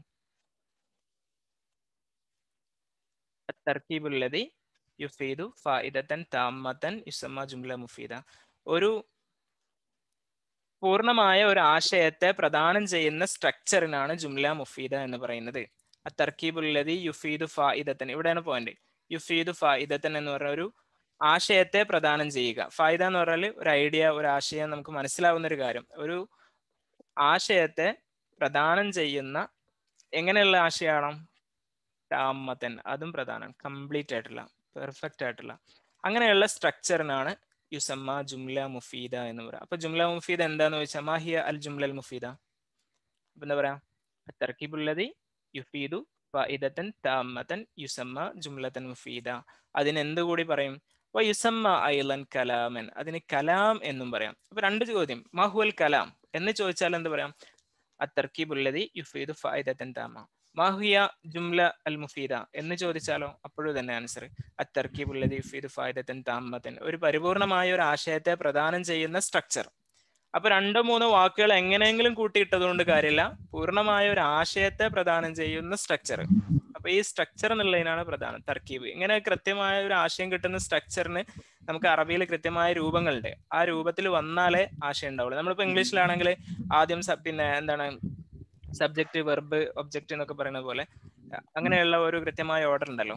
അത്തർക്കീബുല്ലതി യുഫീദു ഫായിദത്തൻ താമത്തൻ യുസമ്മ ജുംല മുഫീദ ഒരു പൂർണ്ണമായ ഒരു ആശയത്തെ പ്രദാനം ചെയ്യുന്ന സ്ട്രക്ചറിനാണ് ജുംല മുഫീദ എന്ന് പറയുന്നത് അത്തർക്കീബുല്ലതി യുഫീദു ഫായിദത്തൻ ഇവിടെയാണ് പോയിന്റ് യുഫീദു ഫായിദത്തൻ എന്ന് പറഞ്ഞ ഒരു ആശയത്തെ പ്രദാനം ചെയ്യുക ഫായിദ എന്ന് പറഞ്ഞാൽ ഒരു ഐഡിയ ഒരു ആശയം നമുക്ക് മനസ്സിലാവുന്ന ഒരു കാര്യം ഒരു ആശയത്തെ പ്രദാനം ചെയ്യുന്ന എങ്ങനെയുള്ള ആശയമാണ് താമത്തൻ അതും പ്രധാനം കംപ്ലീറ്റ് ആയിട്ടുള്ള പെർഫെക്റ്റ് ആയിട്ടുള്ള അങ്ങനെയുള്ള സ്ട്രക്ചറിനാണ് യുസമ്മ ജുംല മുഫീദ എന്ന് പറയാം അപ്പൊ ജുംല മുഫീദ എന്താന്ന് ചോദിച്ചാൽ മാഹിയ അൽ ജുംല അൽ മുഫീദ അപ്പൊ എന്താ പറയാ തർക്കീബുല്ലതി യുഫീദു ഫായിദത്തൻ താമത്തൻ യുസമ്മ ജുംലത്തൻ മുഫീദ അതിന് എന്ത് കൂടി പറയും വ യുസമ്മ ഐലൻ കലാമൻ അതിന് കലാം എന്നും പറയാം അപ്പൊ രണ്ട് ചോദ്യം മാഹുൽ കലാം എന്ന് ചോദിച്ചാൽ എന്ത് പറയാം അത്തർക്കീബുല്ലതി യുഫീദു ഫായിദത്തൻ താമ മാഹിയ ജുംല അൽ മുഫീദ എന്ന് ചോദിച്ചാലോ അപ്പോഴും തന്നെ ആൻസർ അത്തർക്കീബുല്ലതി യുഫീദു ഫായിദത്തൻ താമത്തൻ ഒരു പരിപൂർണമായ ഒരു ആശയത്തെ പ്രദാനം ചെയ്യുന്ന സ്ട്രക്ചർ അപ്പൊ രണ്ടോ മൂന്നോ വാക്കുകൾ എങ്ങനെയെങ്കിലും കൂട്ടിയിട്ടത് കൊണ്ട് കാര്യമില്ല പൂർണ്ണമായ ഒരു ആശയത്തെ പ്രദാനം ചെയ്യുന്ന സ്ട്രക്ചർ അപ്പൊ ഈ സ്ട്രക്ചർ എന്നുള്ളതിനാണ് പ്രധാനം തർക്കീബ് ഇങ്ങനെ കൃത്യമായ ഒരു ആശയം കിട്ടുന്ന സ്ട്രക്ചറിന് നമുക്ക് അറബിയിൽ കൃത്യമായ രൂപങ്ങളുണ്ട് ആ രൂപത്തിൽ വന്നാലേ ആശയം ഉണ്ടാവുള്ളൂ നമ്മളിപ്പോ ഇംഗ്ലീഷിലാണെങ്കിൽ ആദ്യം സ- പിന്നെ എന്താണ് സബ്ജക്റ്റ് വെർബ് ഒബ്ജക്റ്റ് എന്നൊക്കെ പറയുന്ന പോലെ അങ്ങനെയുള്ള ഒരു കൃത്യമായ ഓർഡർ ഉണ്ടല്ലോ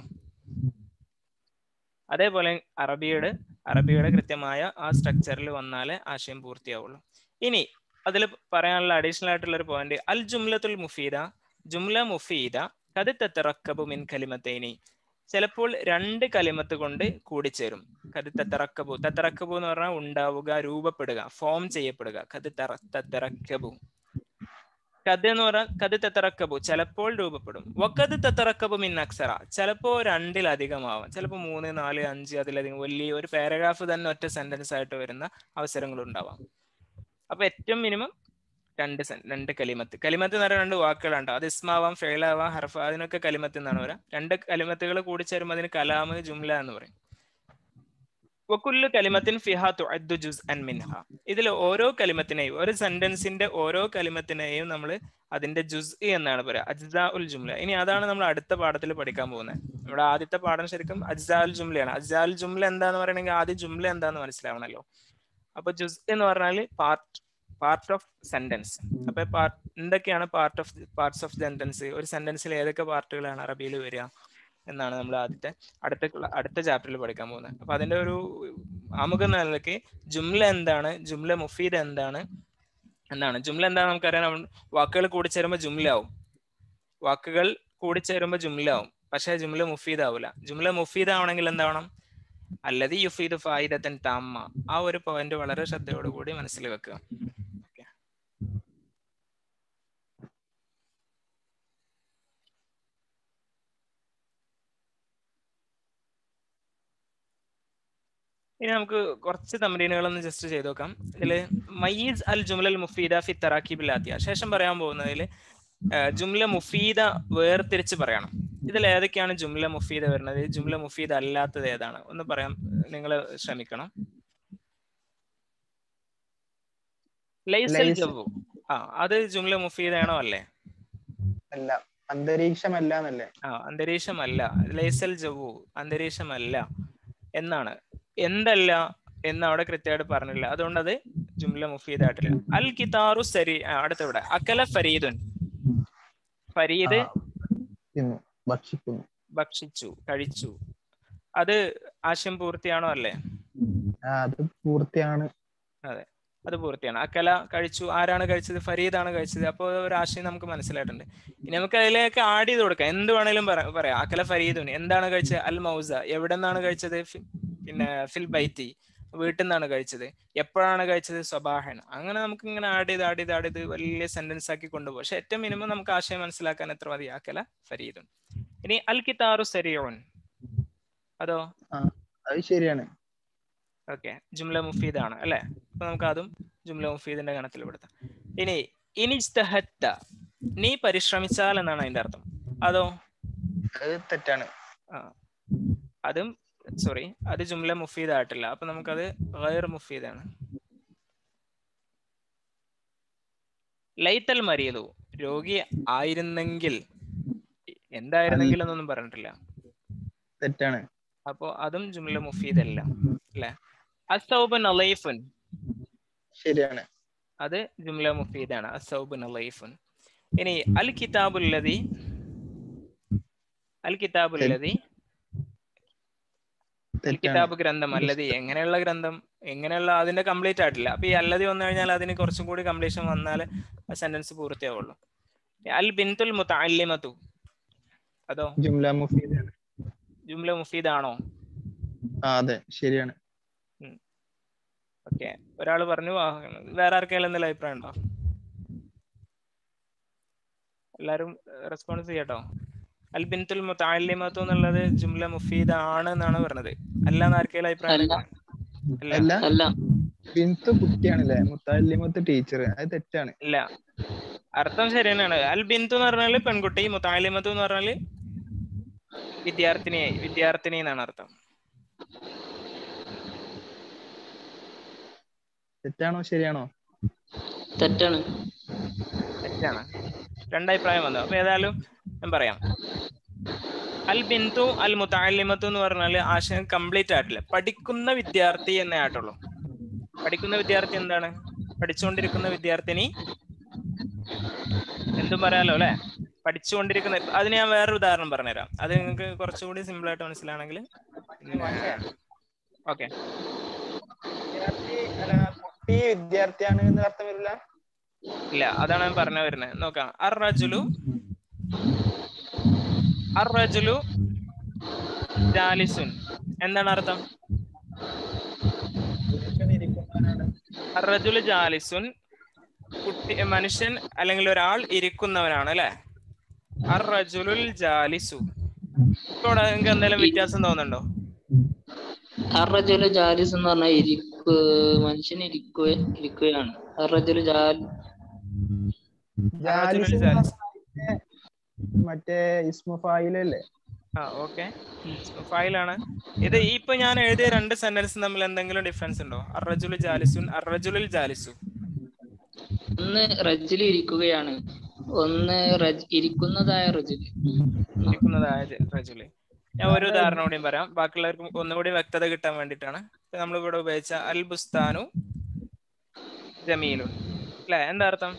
അതേപോലെ അറബിയുടെ അറബിയുടെ കൃത്യമായ ആ സ്ട്രക്ചറിൽ വന്നാലേ ആശയം പൂർത്തിയാവുള്ളൂ ഇനി അതിൽ പറയാനുള്ള അഡീഷണൽ ആയിട്ടുള്ള ഒരു പോയിന്റ് അൽ ജുംലത്തുൽ മുഫീദ ജുംല മുഫീദ കത് തത്തറക്കബു മിൻ കലിമത്തേനി ചിലപ്പോൾ രണ്ട് കലിമത്ത് കൊണ്ട് കൂടിച്ചേരും കത് തത്തറക്കബു തത്തറക്കബു എന്ന് പറഞ്ഞാൽ ഉണ്ടാവുക രൂപപ്പെടുക ഫോം ചെയ്യപ്പെടുക കത് തറ തത്തറക്കബു കത് എന്ന് പറഞ്ഞാൽ കത് തത്തറക്കബു ചിലപ്പോൾ രൂപപ്പെടും വക്കത് തത്തറക്കബു മിൻ അക്സറ ചിലപ്പോൾ രണ്ടിലധികമാവാം ചിലപ്പോൾ മൂന്ന് നാല് അഞ്ച് അതിലധികം വലിയ ഒരു പാരഗ്രാഫ് തന്നെ ഒറ്റ സെന്റൻസ് ആയിട്ട് വരുന്ന അവസരങ്ങൾ ഉണ്ടാവാം അപ്പൊ ഏറ്റവും മിനിമം രണ്ട് സെൻ രണ്ട് കലിമത്ത് കലിമത്ത് എന്ന് പറഞ്ഞാൽ രണ്ട് വാക്കുകളുണ്ട് അത് ഇസ്മാവാം ഫെയിലാവാം ഹർഫ അതിനൊക്കെ കലിമത്ത് എന്നാണ് പറയാം രണ്ട് കലിമത്തുകൾ കൂടി ചേരുമ്പോൾ അതിന് കലാമ് ജുംല എന്ന് പറയും വക്കുല്ലു കലിമത്തിൻ ഫിഹാ തുഅദ്ദു ജുസ്അൻ മിൻഹ ഇതിൽ ഓരോ കലിമത്തിനെയും ഒരു സെന്റൻസിന്റെ ഓരോ കലിമത്തിനെയും നമ്മൾ അതിന്റെ ജുസ് എന്നാണ് പറയുക അജ്സാ ഉൽ ജുംല ഇനി അതാണ് നമ്മൾ അടുത്ത പാഠത്തിൽ പഠിക്കാൻ പോകുന്നത് നമ്മുടെ ആദ്യത്തെ പാഠം ശരിക്കും അജ്സാ ഉൽ ജുംലയാണ് അജ്സാ ഉൽ ജുംല എന്താന്ന് പറയണമെങ്കിൽ ആദ്യം ജുംല എന്താന്ന് മനസ്സിലാവണല്ലോ അപ്പൊ ജുസ് എന്ന് പറഞ്ഞാൽ പാർട്ട് പാർട്ട് ഓഫ് സെന്റൻസ് അപ്പൊ പാർട്ട് എന്തൊക്കെയാണ് part of parts of sentence ഒരു സെന്റൻസിൽ ഏതൊക്കെ പാർട്ടുകളാണ് അറബിയിൽ വരിക എന്നാണ് നമ്മൾ ആദ്യത്തെ അടുത്ത ക്ല- അടുത്ത ചാപ്റ്ററിൽ പഠിക്കാൻ പോകുന്നത് അപ്പൊ അതിന്റെ ഒരു ആമുഖം എന്ന നിലയ്ക്ക് ജുംല എന്താണ് ജുംല മുഫീദ് എന്താണ് എന്നാണ് ജുംല എന്താണ് നമുക്കറിയാം നമ്മൾ വാക്കുകൾ കൂടിച്ചേരുമ്പോൾ ജുംലാവും വാക്കുകൾ കൂടിച്ചേരുമ്പോൾ ജുംലാവും പക്ഷേ ജുംല മുഫീദ് ആവില്ല ജുംല മുഫീദ് ആവണമെങ്കിൽ എന്താവണം അല്ലത് യുഫീദ് ഫായിദത്തൻ താമ്മ ആ ഒരു പോയിന്റ് വളരെ ശ്രദ്ധയോടുകൂടി മനസ്സിൽ വെക്കുക Okay. ഇനി നമുക്ക് കുറച്ച് തമരീനുകളൊന്ന് ജസ്റ്റ് ചെയ്ത് നോക്കാം ഇതില് മയീസ് അൽ ജുംലൽ മുഫീദ ഫി തറാക്കിബിൽ ആദ്യ ശേഷം പറയാൻ പോകുന്നതിൽ ജുംല മുഫീദ വേർതിരിച്ച് പറയണം ഇതിൽ ഏതൊക്കെയാണ് ജുംല മുഫീദ വരുന്നത് ജുംല മുഫീദ അല്ലാത്തത് ഏതാണ് ഒന്ന് പറയാൻ നിങ്ങൾ ശ്രമിക്കണം ലൈസൽ ലൈസ- ജവ്വു ആ അത് ജുംല മുഫീദാണോ അല്ലേ അല്ല അന്തരീക്ഷമല്ല എന്നല്ലേ ആ അന്തരീക്ഷമല്ല ലൈസൽ ജവ്വു അന്തരീക്ഷമല്ല എന്നാണ് എന്തല്ല എന്ന് അവിടെ കൃത്യമായിട്ട് പറഞ്ഞില്ല അതുകൊണ്ട് അത് ജുംല മുഫീദായിട്ടില്ല അൽ കിതാറു സരി ആ, അടുത്തിവിടെ അക്കല ഫരീദുൻ ഫരീദ് ആ, തിന്നു ഭക്ഷിക്കുന്നു ഭക്ഷിച്ചു കഴിച്ചു അത് ആശയം പൂർത്തിയാണോ അല്ലേ ആ അത് പൂർത്തിയാണ് അത് പൂർത്തിയാണ് അക്കല കഴിച്ചു ആരാണ് കഴിച്ചത് ഫരീദാണ് കഴിച്ചത് അപ്പോൾ ഒരു ആശയം നമുക്ക് മനസ്സിലായിട്ടുണ്ട് ഇനി നമുക്ക് അതിലേക്ക് ആഡ് ചെയ്ത് കൊടുക്കാം എന്ത് വേണേലും പറ- പറയാം അക്കല ഫരീദുൻ എന്താണ് കഴിച്ചത് അൽ മൗസ എവിടെ നിന്നാണ് കഴിച്ചത് ഫി- പിന്നെ ഫിൽ ബൈത്തി വീട്ടിൽ നിന്നാണ് കഴിച്ചത് എപ്പോഴാണ് കഴിച്ചത് സ്വബാഹൻ അങ്ങനെ നമുക്ക് ഇങ്ങനെ ആഡ് ചെയ്ത് ആഡ് ചെയ്ത് ആഡ് ചെയ്ത് വലിയ സെന്റൻസ് ആക്കി കൊണ്ടുപോകും പക്ഷെ ഏറ്റവും മിനിമം നമുക്ക് ആശയം മനസ്സിലാക്കാൻ എത്ര മതി അക്കല ഫരീദുൻ ഇനി അൽ കിതാറു സരിയോൻ അതോ അത് ശരിയാണ് ഓക്കെ ജുംല മുഫീദ് ആണ് അല്ലെ അപ്പൊ നമുക്ക് അതും ജുംല മുഫീദിന്റെ ഗണത്തിൽ പെടുത്താം ഇനി ഇനിജ്തഹത്ത നീ പരിശ്രമിച്ചാൽ എന്നാണ് അതിന്റെ അർത്ഥം അതോ അത് തെറ്റാണ് ആ അതും സോറി അത് ജുംല മുഫീദ് ആയിട്ടില്ല അപ്പൊ നമുക്കത് ഗൈർ മുഫീദാണ് ലൈത്തൽ മരിയതു രോഗി ആയിരുന്നെങ്കിൽ എന്തായിരുന്നെങ്കിൽ എന്നൊന്നും പറഞ്ഞിട്ടില്ല തെറ്റാണ് അപ്പോ അതും ജുംല മുഫീദ് അല്ല അല്ലെ അസൗബൻ അലൈഫുൻ ശരിയാണ് അത് ജുംല മുഫീദാണ് അസൗബുൻ അലൈഫുൻ ഇനി അൽ കിതാബുല്ലതി അൽ കിതാബുല്ലതി അൽ തെറ്റാണ് കിതാബ് ഗ്രന്ഥം അല്ലതി എങ്ങനെയുള്ള ഗ്രന്ഥം എങ്ങനെയുള്ള അതിന്റെ കംപ്ലീറ്റ് ആയിട്ടില്ല അപ്പൊ ഈ അല്ലതി വന്നു കഴിഞ്ഞാൽ അതിന് കുറച്ചും കൂടി കംപ്ലീഷൻ വന്നാൽ ആ സെന്റൻസ് പൂർത്തിയാവുള്ളൂ അൽ ബിൻതുൽ മുത്തഅല്ലിമതു അതോ ജുംല മുഫീദാണ് ജുംല മുഫീദ് ആണോ ആ അതെ ശരിയാണ് ഓക്കെ ഒരാൾ പറഞ്ഞു ആ, വേറെ ആർക്കെങ്കിലും എന്തെങ്കിലും അഭിപ്രായം ഉണ്ടോ എല്ലാരും റെസ്പോൺസ് ചെയ്യട്ടോ അൽ ബിൻതുൽ മുത്തഅല്ലിമത്തു എന്നുള്ളത് ജുംല മുഫീദ് ആണ് എന്നാണ് പറഞ്ഞത് അല്ലാന്ന് ആർക്കെങ്കിലും അഭിപ്രായം അല്ല. ഉണ്ടോ? ഇല്ല അല്ല അല്ല ബിന്തു കുട്ടിയാണല്ലേ മുത്താലിമത്ത് ടീച്ചർ അത് തെറ്റാണ് ഇല്ല അർത്ഥം ശരി തന്നെയാണ് അൽ ബിന്ദു എന്ന് പറഞ്ഞാല് പെൺകുട്ടി മുത്താലിമത്തു എന്ന് പറഞ്ഞാല് വിദ്യാർത്ഥിനി വിദ്യാർത്ഥിനി എന്നാണ് അർത്ഥം തെറ്റാണോ ശരിയാണോ തെറ്റാണ് തെറ്റാണ് രണ്ടഭിപ്രായം വന്നു അപ്പൊ ഏതായാലും ഞാൻ പറയാം അൽ ബിന്ദു അൽ മുത്താലിമത്തു എന്ന് പറഞ്ഞാല് ആശയം കംപ്ലീറ്റ് ആയിട്ടില്ല പഠിക്കുന്ന വിദ്യാർത്ഥി എന്നേ ആയിട്ടുള്ളൂ പഠിക്കുന്ന വിദ്യാർത്ഥി എന്താണ് പഠിച്ചുകൊണ്ടിരിക്കുന്ന വിദ്യാർത്ഥിനി എന്തും പറയാലോ അല്ലെ പഠിച്ചുകൊണ്ടിരിക്കുന്ന അതിന് ഞാൻ വേറൊരു ഉദാഹരണം പറഞ്ഞുതരാം അത് നിങ്ങൾക്ക് കുറച്ചുകൂടി സിമ്പിൾ ആയിട്ട് മനസ്സിലാണെങ്കിൽ ഓക്കെ വിദ്യാർത്ഥി അല്ല കുട്ടി വിദ്യാർത്ഥിയാണ് എന്ന് അർത്ഥം വരില്ല ഇല്ല അതാണ് ഞാൻ പറഞ്ഞു വരുന്നത് നോക്കാം അർ റജുലു അർ റജുലു ജാലിസുൻ എന്താണ് അർത്ഥം പുരുഷൻ ഇരിക്കുന്നവനാണ് അറജുൽ ജാലിസുൻ കുട്ടി മനുഷ്യൻ അല്ലെങ്കിൽ ഒരാൾ ഇരിക്കുന്നവനാണ് അല്ലെ അറജുലുൽ ജാലിസു ഇപ്പൊ ഇവിടെ നിങ്ങൾക്ക് എന്തെങ്കിലും വ്യത്യാസം തോന്നുന്നുണ്ടോ അറജുല ജാലിസ് എന്ന് പറഞ്ഞാൽ ഇരിക്കു മനുഷ്യൻ ഇരിക്കുക ഇരിക്കുകയാണ് അറജുല ജാൽ ജാലിസ് എന്ന് ജാലിസ്. പറഞ്ഞാൽ മറ്റേ ഇസ്മുഫായിലല്ലേ ആ ഓക്കെ ഫയലാണ് ഇത് ഈ ഇപ്പൊ ഞാൻ എഴുതിയ രണ്ട് സെന്റൻസ് തമ്മിൽ എന്തെങ്കിലും ഡിഫറൻസ് ഉണ്ടോ അറജുൽ ജാലിസുൻ അറജുലുൽ ജാലിസു ഒന്ന് റജുല് ഇരിക്കുകയാണ് ഒന്ന് റജ് ഇരിക്കുന്നതായ റജുല് ഇരിക്കുന്നതായ ജ- റജുല് ഞാൻ ഒരു ഉദാഹരണം കൂടിയും പറയാം ബാക്കിയുള്ളവർക്ക് ഒന്നുകൂടി വ്യക്തത കിട്ടാൻ വേണ്ടിയിട്ടാണ് നമ്മൾ ഇവിടെ ഉപയോഗിച്ച അൽ ബുസ്താനു ജമീലു അല്ലെ എന്താ അർത്ഥം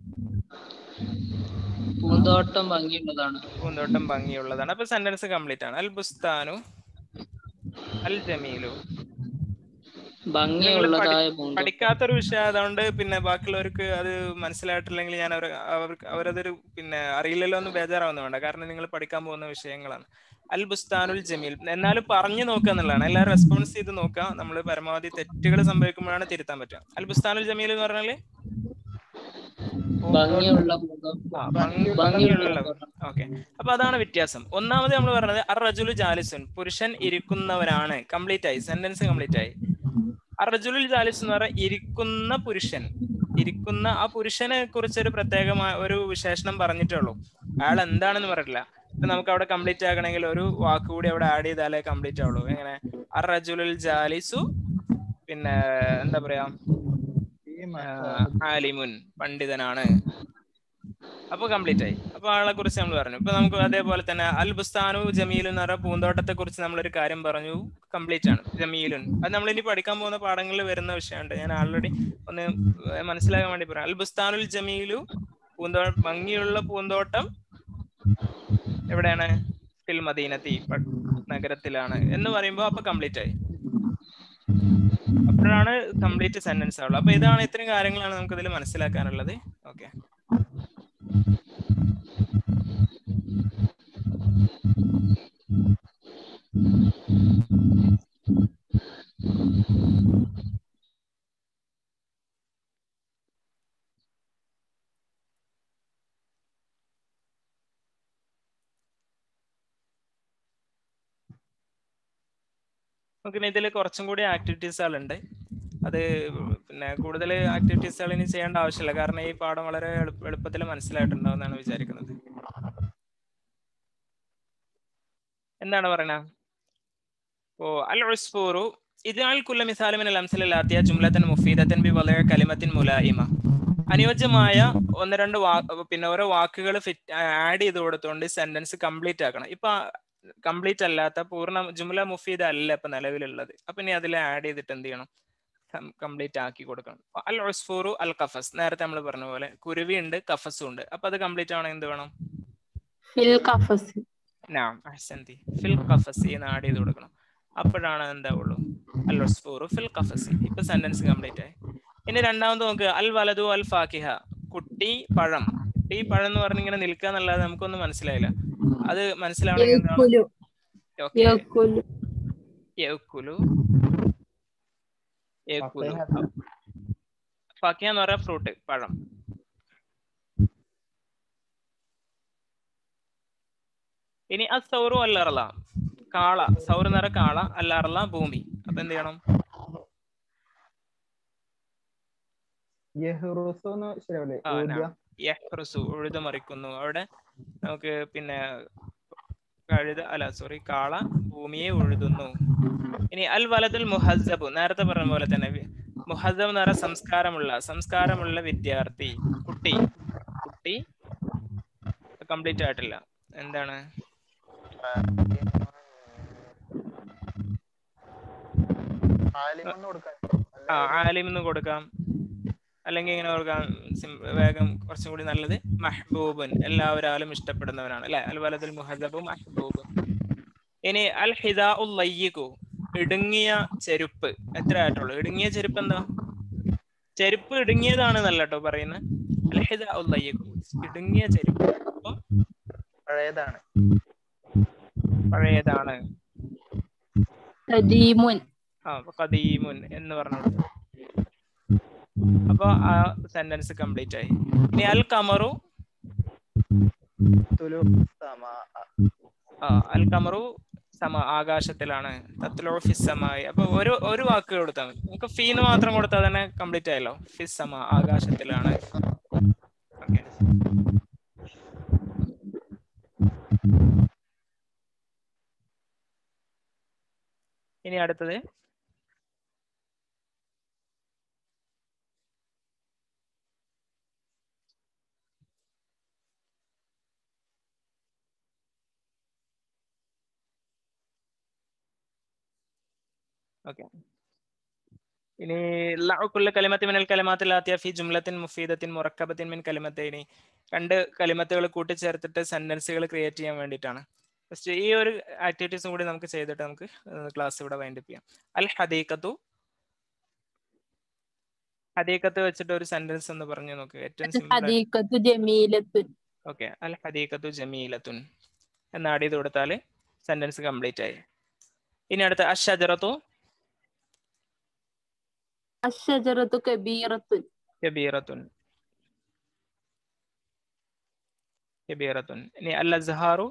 പൂന്തോട്ടം ഭംഗിയുള്ളതാണ് പൂന്തോട്ടം ഭംഗിയുള്ളതാണ് അപ്പൊ സെന്റൻസ് കംപ്ലീറ്റ് ആണ് അൽ ബുസ്താനു അൽ ജമീലു ഭംഗിയുള്ളതായ പൂന്തോട്ടം പഠിക്കാത്തൊരു വിഷയം അതുകൊണ്ട് പിന്നെ ബാക്കിയുള്ളവർക്ക് അത് മനസ്സിലായിട്ടില്ലെങ്കിൽ ഞാൻ അവർ അവർക്ക് അവരതൊരു പിന്നെ അറിയില്ലല്ലോ എന്ന് ബേജാറാവുന്ന വേണ്ട കാരണം നിങ്ങൾ പഠിക്കാൻ പോകുന്ന വിഷയങ്ങളാണ് അൽ ബുസ്താനുൽ ജമീൽ എന്നാലും പറഞ്ഞു നോക്കുക എന്നുള്ളതാണ് എല്ലാവരും റെസ്പോൺസ് ചെയ്ത് നോക്കുക നമ്മൾ പരമാവധി തെറ്റുകൾ സംഭവിക്കുമ്പോഴാണ് തിരുത്താൻ പറ്റുക അൽ ബുസ്താനുൽ ജമീൽ എന്ന് പറഞ്ഞാല് ഭംഗിയുള്ള പൂന്തോട്ടം ആ, ഭംഗി- ഭംഗിയുള്ള ഓക്കെ അപ്പൊ അതാണ് വ്യത്യാസം ഒന്നാമത് നമ്മൾ പറഞ്ഞത് അർ റജുലു ജാലിസുൻ പുരുഷൻ ഇരിക്കുന്നവനാണ് കംപ്ലീറ്റ് ആയി സെന്റൻസ് കംപ്ലീറ്റ് ആയി അർ റജുലുൽ ജാലിസ് എന്ന് പറഞ്ഞാൽ ഇരിക്കുന്ന പുരുഷൻ ഇരിക്കുന്ന ആ പുരുഷനെ കുറിച്ച് ഒരു പ്രത്യേകമായ ഒരു വിശേഷണം പറഞ്ഞിട്ടേ ഉള്ളൂ അയാൾ എന്താണെന്ന് പറഞ്ഞിട്ടില്ല ഇപ്പൊ നമുക്ക് അവിടെ കംപ്ലീറ്റ് ആക്കണമെങ്കിൽ ഒരു വാക്ക് കൂടി അവിടെ ആഡ് ചെയ്താലേ കംപ്ലീറ്റ് ആവുള്ളൂ എങ്ങനെ അർ റജുലുൽ ജാലിസു പിന്നെ എന്താ പറയാ ഈ ആ, മ- ആലിമുൻ പണ്ഡിതനാണ് അപ്പൊ കംപ്ലീറ്റ് ആയി അപ്പൊ ആളെ കുറിച്ച് നമ്മൾ പറഞ്ഞു ഇപ്പൊ നമുക്ക് അതേപോലെ തന്നെ അൽ ബുസ്താനു ജമീലു എന്ന് പറഞ്ഞ പൂന്തോട്ടത്തെ കുറിച്ച് നമ്മളൊരു കാര്യം പറഞ്ഞു കംപ്ലീറ്റ് ആണ് ജമീലുൻ അത് നമ്മൾ ഇനി പഠിക്കാൻ പോകുന്ന പാഠങ്ങളിൽ വരുന്ന വിഷയമുണ്ട് ഞാൻ ആൾറെഡി ഒന്ന് മനസ്സിലാക്കാൻ വേണ്ടി പറയാം അൽ ബുസ്താനുൽ ജമീലു പൂന്തോ ഭംഗിയുള്ള പൂന്തോട്ടം എവിടെയാണ് ഫിൽ മദീനത്തി പ- നഗരത്തിലാണ് എന്ന് പറയുമ്പോൾ അപ്പൊ കംപ്ലീറ്റ് ആയി അപ്പോഴാണ് കംപ്ലീറ്റ് സെന്റൻസ് ആവുള്ളൂ അപ്പൊ ഇതാണ് ഇത്രയും കാര്യങ്ങളാണ് നമുക്ക് ഇതിൽ മനസ്സിലാക്കാനുള്ളത് ഓക്കെ നമുക്ക് ഇതിൽ കുറച്ചും കൂടി ആക്ടിവിറ്റീസുകളുണ്ട് അത് പിന്നെ കൂടുതൽ ആക്ടിവിറ്റീസുകൾ ഇനി ചെയ്യേണ്ട ആവശ്യമില്ല കാരണം ഈ പാഠം വളരെ എളുപ്പത്തിൽ മനസ്സിലായിട്ടുണ്ടാവുമെന്നാണ് വിചാരിക്കുന്നത് എന്താണ് പറയണ ഓ അൽ ഉസ്ഫൂറു ഇജാൽ കുല്ല മിസാലിമിൻ അംസലാത്തിയ ജുംലത്തൻ മുഫീദത്തൻ ബി വളരെ കലിമത്തിൻ മുലായിമ അനുയോജ്യമായ ഒന്ന് രണ്ട് വാ പിന്നെ ഓരോ വാക്കുകൾ ഫിറ്റ് ആഡ് ചെയ്ത് കൊടുത്തുകൊണ്ട് സെന്റൻസ് കംപ്ലീറ്റ് ആക്കണം ഇപ്പൊ കംപ്ലീറ്റ് അല്ലാത്ത പൂർണ്ണ ജുംല മുഫീദ അല്ല ഇപ്പൊ നിലവിലുള്ളത് അപ്പൊ ഇനി അതിൽ ആഡ് ചെയ്തിട്ട് എന്ത് ചെയ്യണം കംപ്ലീറ്റ് ആക്കി കൊടുക്കണം അൽ ഉസ്ഫൂറു അൽ കഫസ് നേരത്തെ നമ്മൾ പറഞ്ഞ പോലെ കുരുവി ഉണ്ട് കഫസും ഉണ്ട് അപ്പൊ അത് കംപ്ലീറ്റ് ആവണം എന്ത് വേണം ഫിൽ കഫസ് നാം അഹ്സന്തി ഫിൽ ഖഫസി എന്ന് ആഡ് ചെയ്ത് കൊടുക്കണം അപ്പോഴാണ് എന്താവുള്ളൂ അൽ ഉസ്ഫൂറു ഫിൽ ഖഫസി ഇപ്പൊ സെന്റൻസ് കംപ്ലീറ്റ് ആയി ഇനി രണ്ടാമത് നോക്ക് അൽ വലതു അൽ ഫാക്കിഹ കുട്ടി പഴം കുട്ടി പഴം എന്ന് പറഞ്ഞ് ഇങ്ങനെ നിൽക്കുക എന്നല്ലാതെ നമുക്കൊന്നും മനസ്സിലായില്ല അത് മനസ്സിലാവണമെങ്കിൽ എന്താണ് യക്കുലു ഓക്കെ യക്കുലു യക്കുലു യക്കുലു ഫാക്കിഹ എന്ന് പറയാ ഫ്രൂട്ട് പഴം ഇനി ആ സൗറു അല്ലറല കാള സൗർ എന്ന് പറഞ്ഞ കാള അല്ലറല ഭൂമി അപ്പൊ എന്ത് ചെയ്യണം യഹ്റുസു എന്ന് ശരിയാവില്ലേ ആ, ഊദ്യ യഹ്റുസു ഉഴുതു മറിക്കുന്നു അവിടെ നമുക്ക് പിന്നെ കഴുത അല്ല സോറി കാള ഭൂമിയെ ഉഴുതുന്നു ഇനി അൽ വലതുൽ മുഹസബു നേരത്തെ പറഞ്ഞ പോലെ തന്നെ വി- മുഹസബ് എന്ന് പറഞ്ഞ സംസ്കാരമുള്ള സംസ്കാരമുള്ള വിദ്യാർത്ഥി കുട്ടി കുട്ടി കംപ്ലീറ്റ് ആയിട്ടില്ല എന്താണ് ആലിമെന്ന് കൊടുക്കാൻ ആ ആലിം എന്ന് കൊടുക്കാം അല്ലെങ്കിൽ ഇങ്ങനെ കൊടുക്കാം സിം- വേഗം കുറച്ചും കൂടി നല്ലത് മഹബൂബൻ എല്ലാവരാലും ഇഷ്ടപ്പെടുന്നവനാണ് അല്ലെ അൽ വലതുൽ മുഹദബു മഹബൂബ് ഇനി അൽ ഹിദാ ഉല്ലയ്യിക്കു ഇടുങ്ങിയ ചെരുപ്പ് എത്ര ആയിട്ടുള്ളൂ ഇടുങ്ങിയ ചെരുപ്പ് എന്താ ചെരുപ്പ് ഇടുങ്ങിയതാണ് എന്നല്ല കേട്ടോ പറയുന്നത് അൽ ഹിദാ ഉല്ലയ്യിക്കു ഇടുങ്ങിയ ചെരുപ്പ് അപ്പം പഴയതാണ് പഴയതാണ് കദീമുൻ ആ അപ്പൊ ഖദീമുൻ എന്ന് പറഞ്ഞു കൊടുത്തു അപ്പൊ ആ സെന്റൻസ് കംപ്ലീറ്റ് ആയി ഇനി അൽ കമറു തുലു സമാ ആ അൽ കമറു സമ ആകാശത്തിലാണ് തത്ലോ ഫിസ് സമായി അപ്പൊ ഒരു ഒരു വാക്ക് കൊടുത്താൽ മതി നമുക്ക് ഫീന്ന് മാത്രം കൊടുത്താൽ തന്നെ കംപ്ലീറ്റ് ആയല്ലോ ഫിസ് സമ ആകാശത്തിലാണ് ഓക്കെ ഇനി അടുത്തത് ഓക്കെ ഇനി ലഅകുല്ല കലിമത്തി മിനൽ കലിമാത്തിൽ ആത്തിയ ഫി ജുംലത്തിൻ മുഫീദത്തിൻ മുറക്കബത്തിൻ മിൻ കലിമത്തൈനി രണ്ട് കലിമത്തുകൾ കൂട്ടിച്ചേർത്തിട്ട് സെന്റൻസുകൾ ക്രിയേറ്റ് ചെയ്യാൻ വേണ്ടിയിട്ടാണ് ഫസ്റ്റ് ഈ ഒരു ആക്ടിവിറ്റീസും കൂടി നമുക്ക് ചെയ്തിട്ട് നമുക്ക് ക്ലാസ് ഇവിടെ വൈൻഡപ്പ് ചെയ്യാം അൽ ഹദീഖത്തു ഹദീഖത്ത് വെച്ചിട്ട് ഒരു സെന്റൻസ് എന്ന് പറഞ്ഞു നോക്ക് ഏറ്റവും സിമ്പിൾ ഹദീഖത്തു ജമീലത്തുൻ ഓക്കെ അൽ ഹദീഖത്തു ജമീലത്തുൻ എന്ന് ആഡ് ചെയ്ത് കൊടുത്താൽ സെന്റൻസ് കംപ്ലീറ്റ് ആയി ഇനി അടുത്ത അഷജറത്തു അഷജറത്തു കബീറത്തുൻ കബീറത്തുൻ കബീറത്തുൻ ഇനി അൽ അസ്ഹാറു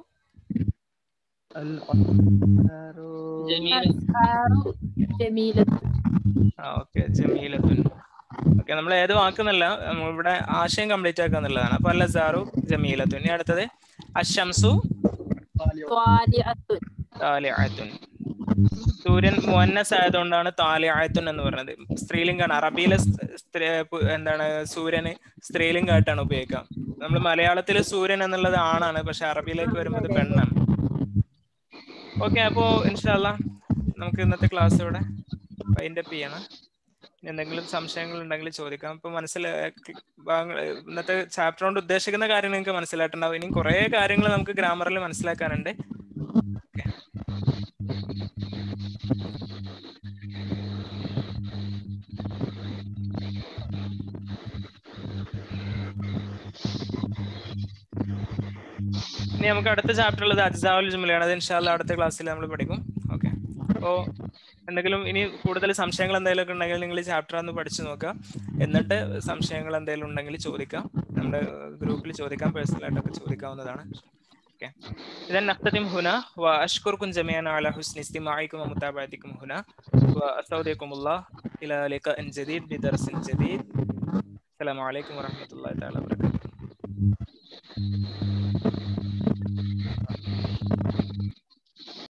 ജമീല അസ്ഹാറു ജമീലത്തുൻ ആ ഓക്കെ ജമീലത്തുൻ ഓക്കെ നമ്മൾ ഏത് വാക്കുന്നില്ല നമ്മൾ ഇവിടെ ആശയം കംപ്ലീറ്റ് ആക്കാന്നുള്ളതാണ് അപ്പൊ അൽ അസ്ഹാറു ജമീലത്തുൻ ഇനി അടുത്തത് അഷംസു ത്വാലിഅത്തുൻ താലിഅത്തുൻ സൂര്യൻ മുന്നസ് ആയതുകൊണ്ടാണ് താലിഅത്തുൻ എന്ന് പറയുന്നത് സ്ത്രീലിംഗാണ് അറബിയിലെ സ്- സ്ത്രീ- പു- എന്താണ് സൂര്യന് സ്ത്രീലിംഗമായിട്ടാണ് ഉപയോഗിക്കുക നമ്മൾ മലയാളത്തിൽ സൂര്യൻ എന്നുള്ളത് ആണാണ് പക്ഷെ അറബിയിലേക്ക് വരുമ്പോൾ ഇത് പെണ്ണാണ് ഓക്കെ അപ്പോ ഇൻഷാല്ല നമുക്ക് ഇന്നത്തെ ക്ലാസ് ഇവിടെ വൈൻഡപ്പ് ചെയ്യണം ഇനി എന്തെങ്കിലും സംശയങ്ങൾ ഉണ്ടെങ്കിൽ ചോദിക്കാം ഇപ്പൊ മനസ്സിൽ ഇന്നത്തെ ചാപ്റ്റർ കൊണ്ട് ഉദ്ദേശിക്കുന്ന കാര്യം നിങ്ങൾക്ക് മനസ്സിലായിട്ടുണ്ടാവും ഇനിയും കുറെ കാര്യങ്ങൾ നമുക്ക് ഗ്രാമറിൽ മനസ്സിലാക്കാനുണ്ട് ഓക്കെ ഇനി നമുക്ക് അടുത്ത ചാപ്റ്റർ ഉള്ളത് അജ്സാവുൽ ജുമലയാണ് അത് ഇൻഷാല്ല അടുത്ത ക്ലാസ്സിൽ നമ്മൾ പഠിക്കും ഓക്കെ അപ്പോൾ എന്തെങ്കിലും ഇനി കൂടുതൽ സംശയങ്ങൾ എന്തെങ്കിലും ഒക്കെ ഉണ്ടെങ്കിൽ നിങ്ങൾ ഈ ചാപ്റ്റർ ഒന്ന് പഠിച്ചു നോക്കുക എന്നിട്ട് സംശയങ്ങൾ എന്തെങ്കിലും ഉണ്ടെങ്കിൽ ചോദിക്കാം നമ്മുടെ ഗ്രൂപ്പിൽ ചോദിക്കാം പേഴ്സണൽ ആയിട്ടൊക്കെ ചോദിക്കാവുന്നതാണ് ഓക്കെ إذا نختتم هنا وأشكركم جميعا على حسن استماعكم ومتابعتكم هنا وأستودعكم الله إلى لقاء جديد بدرس جديد السلام عليكم ورحمة الله تعالى وبركاته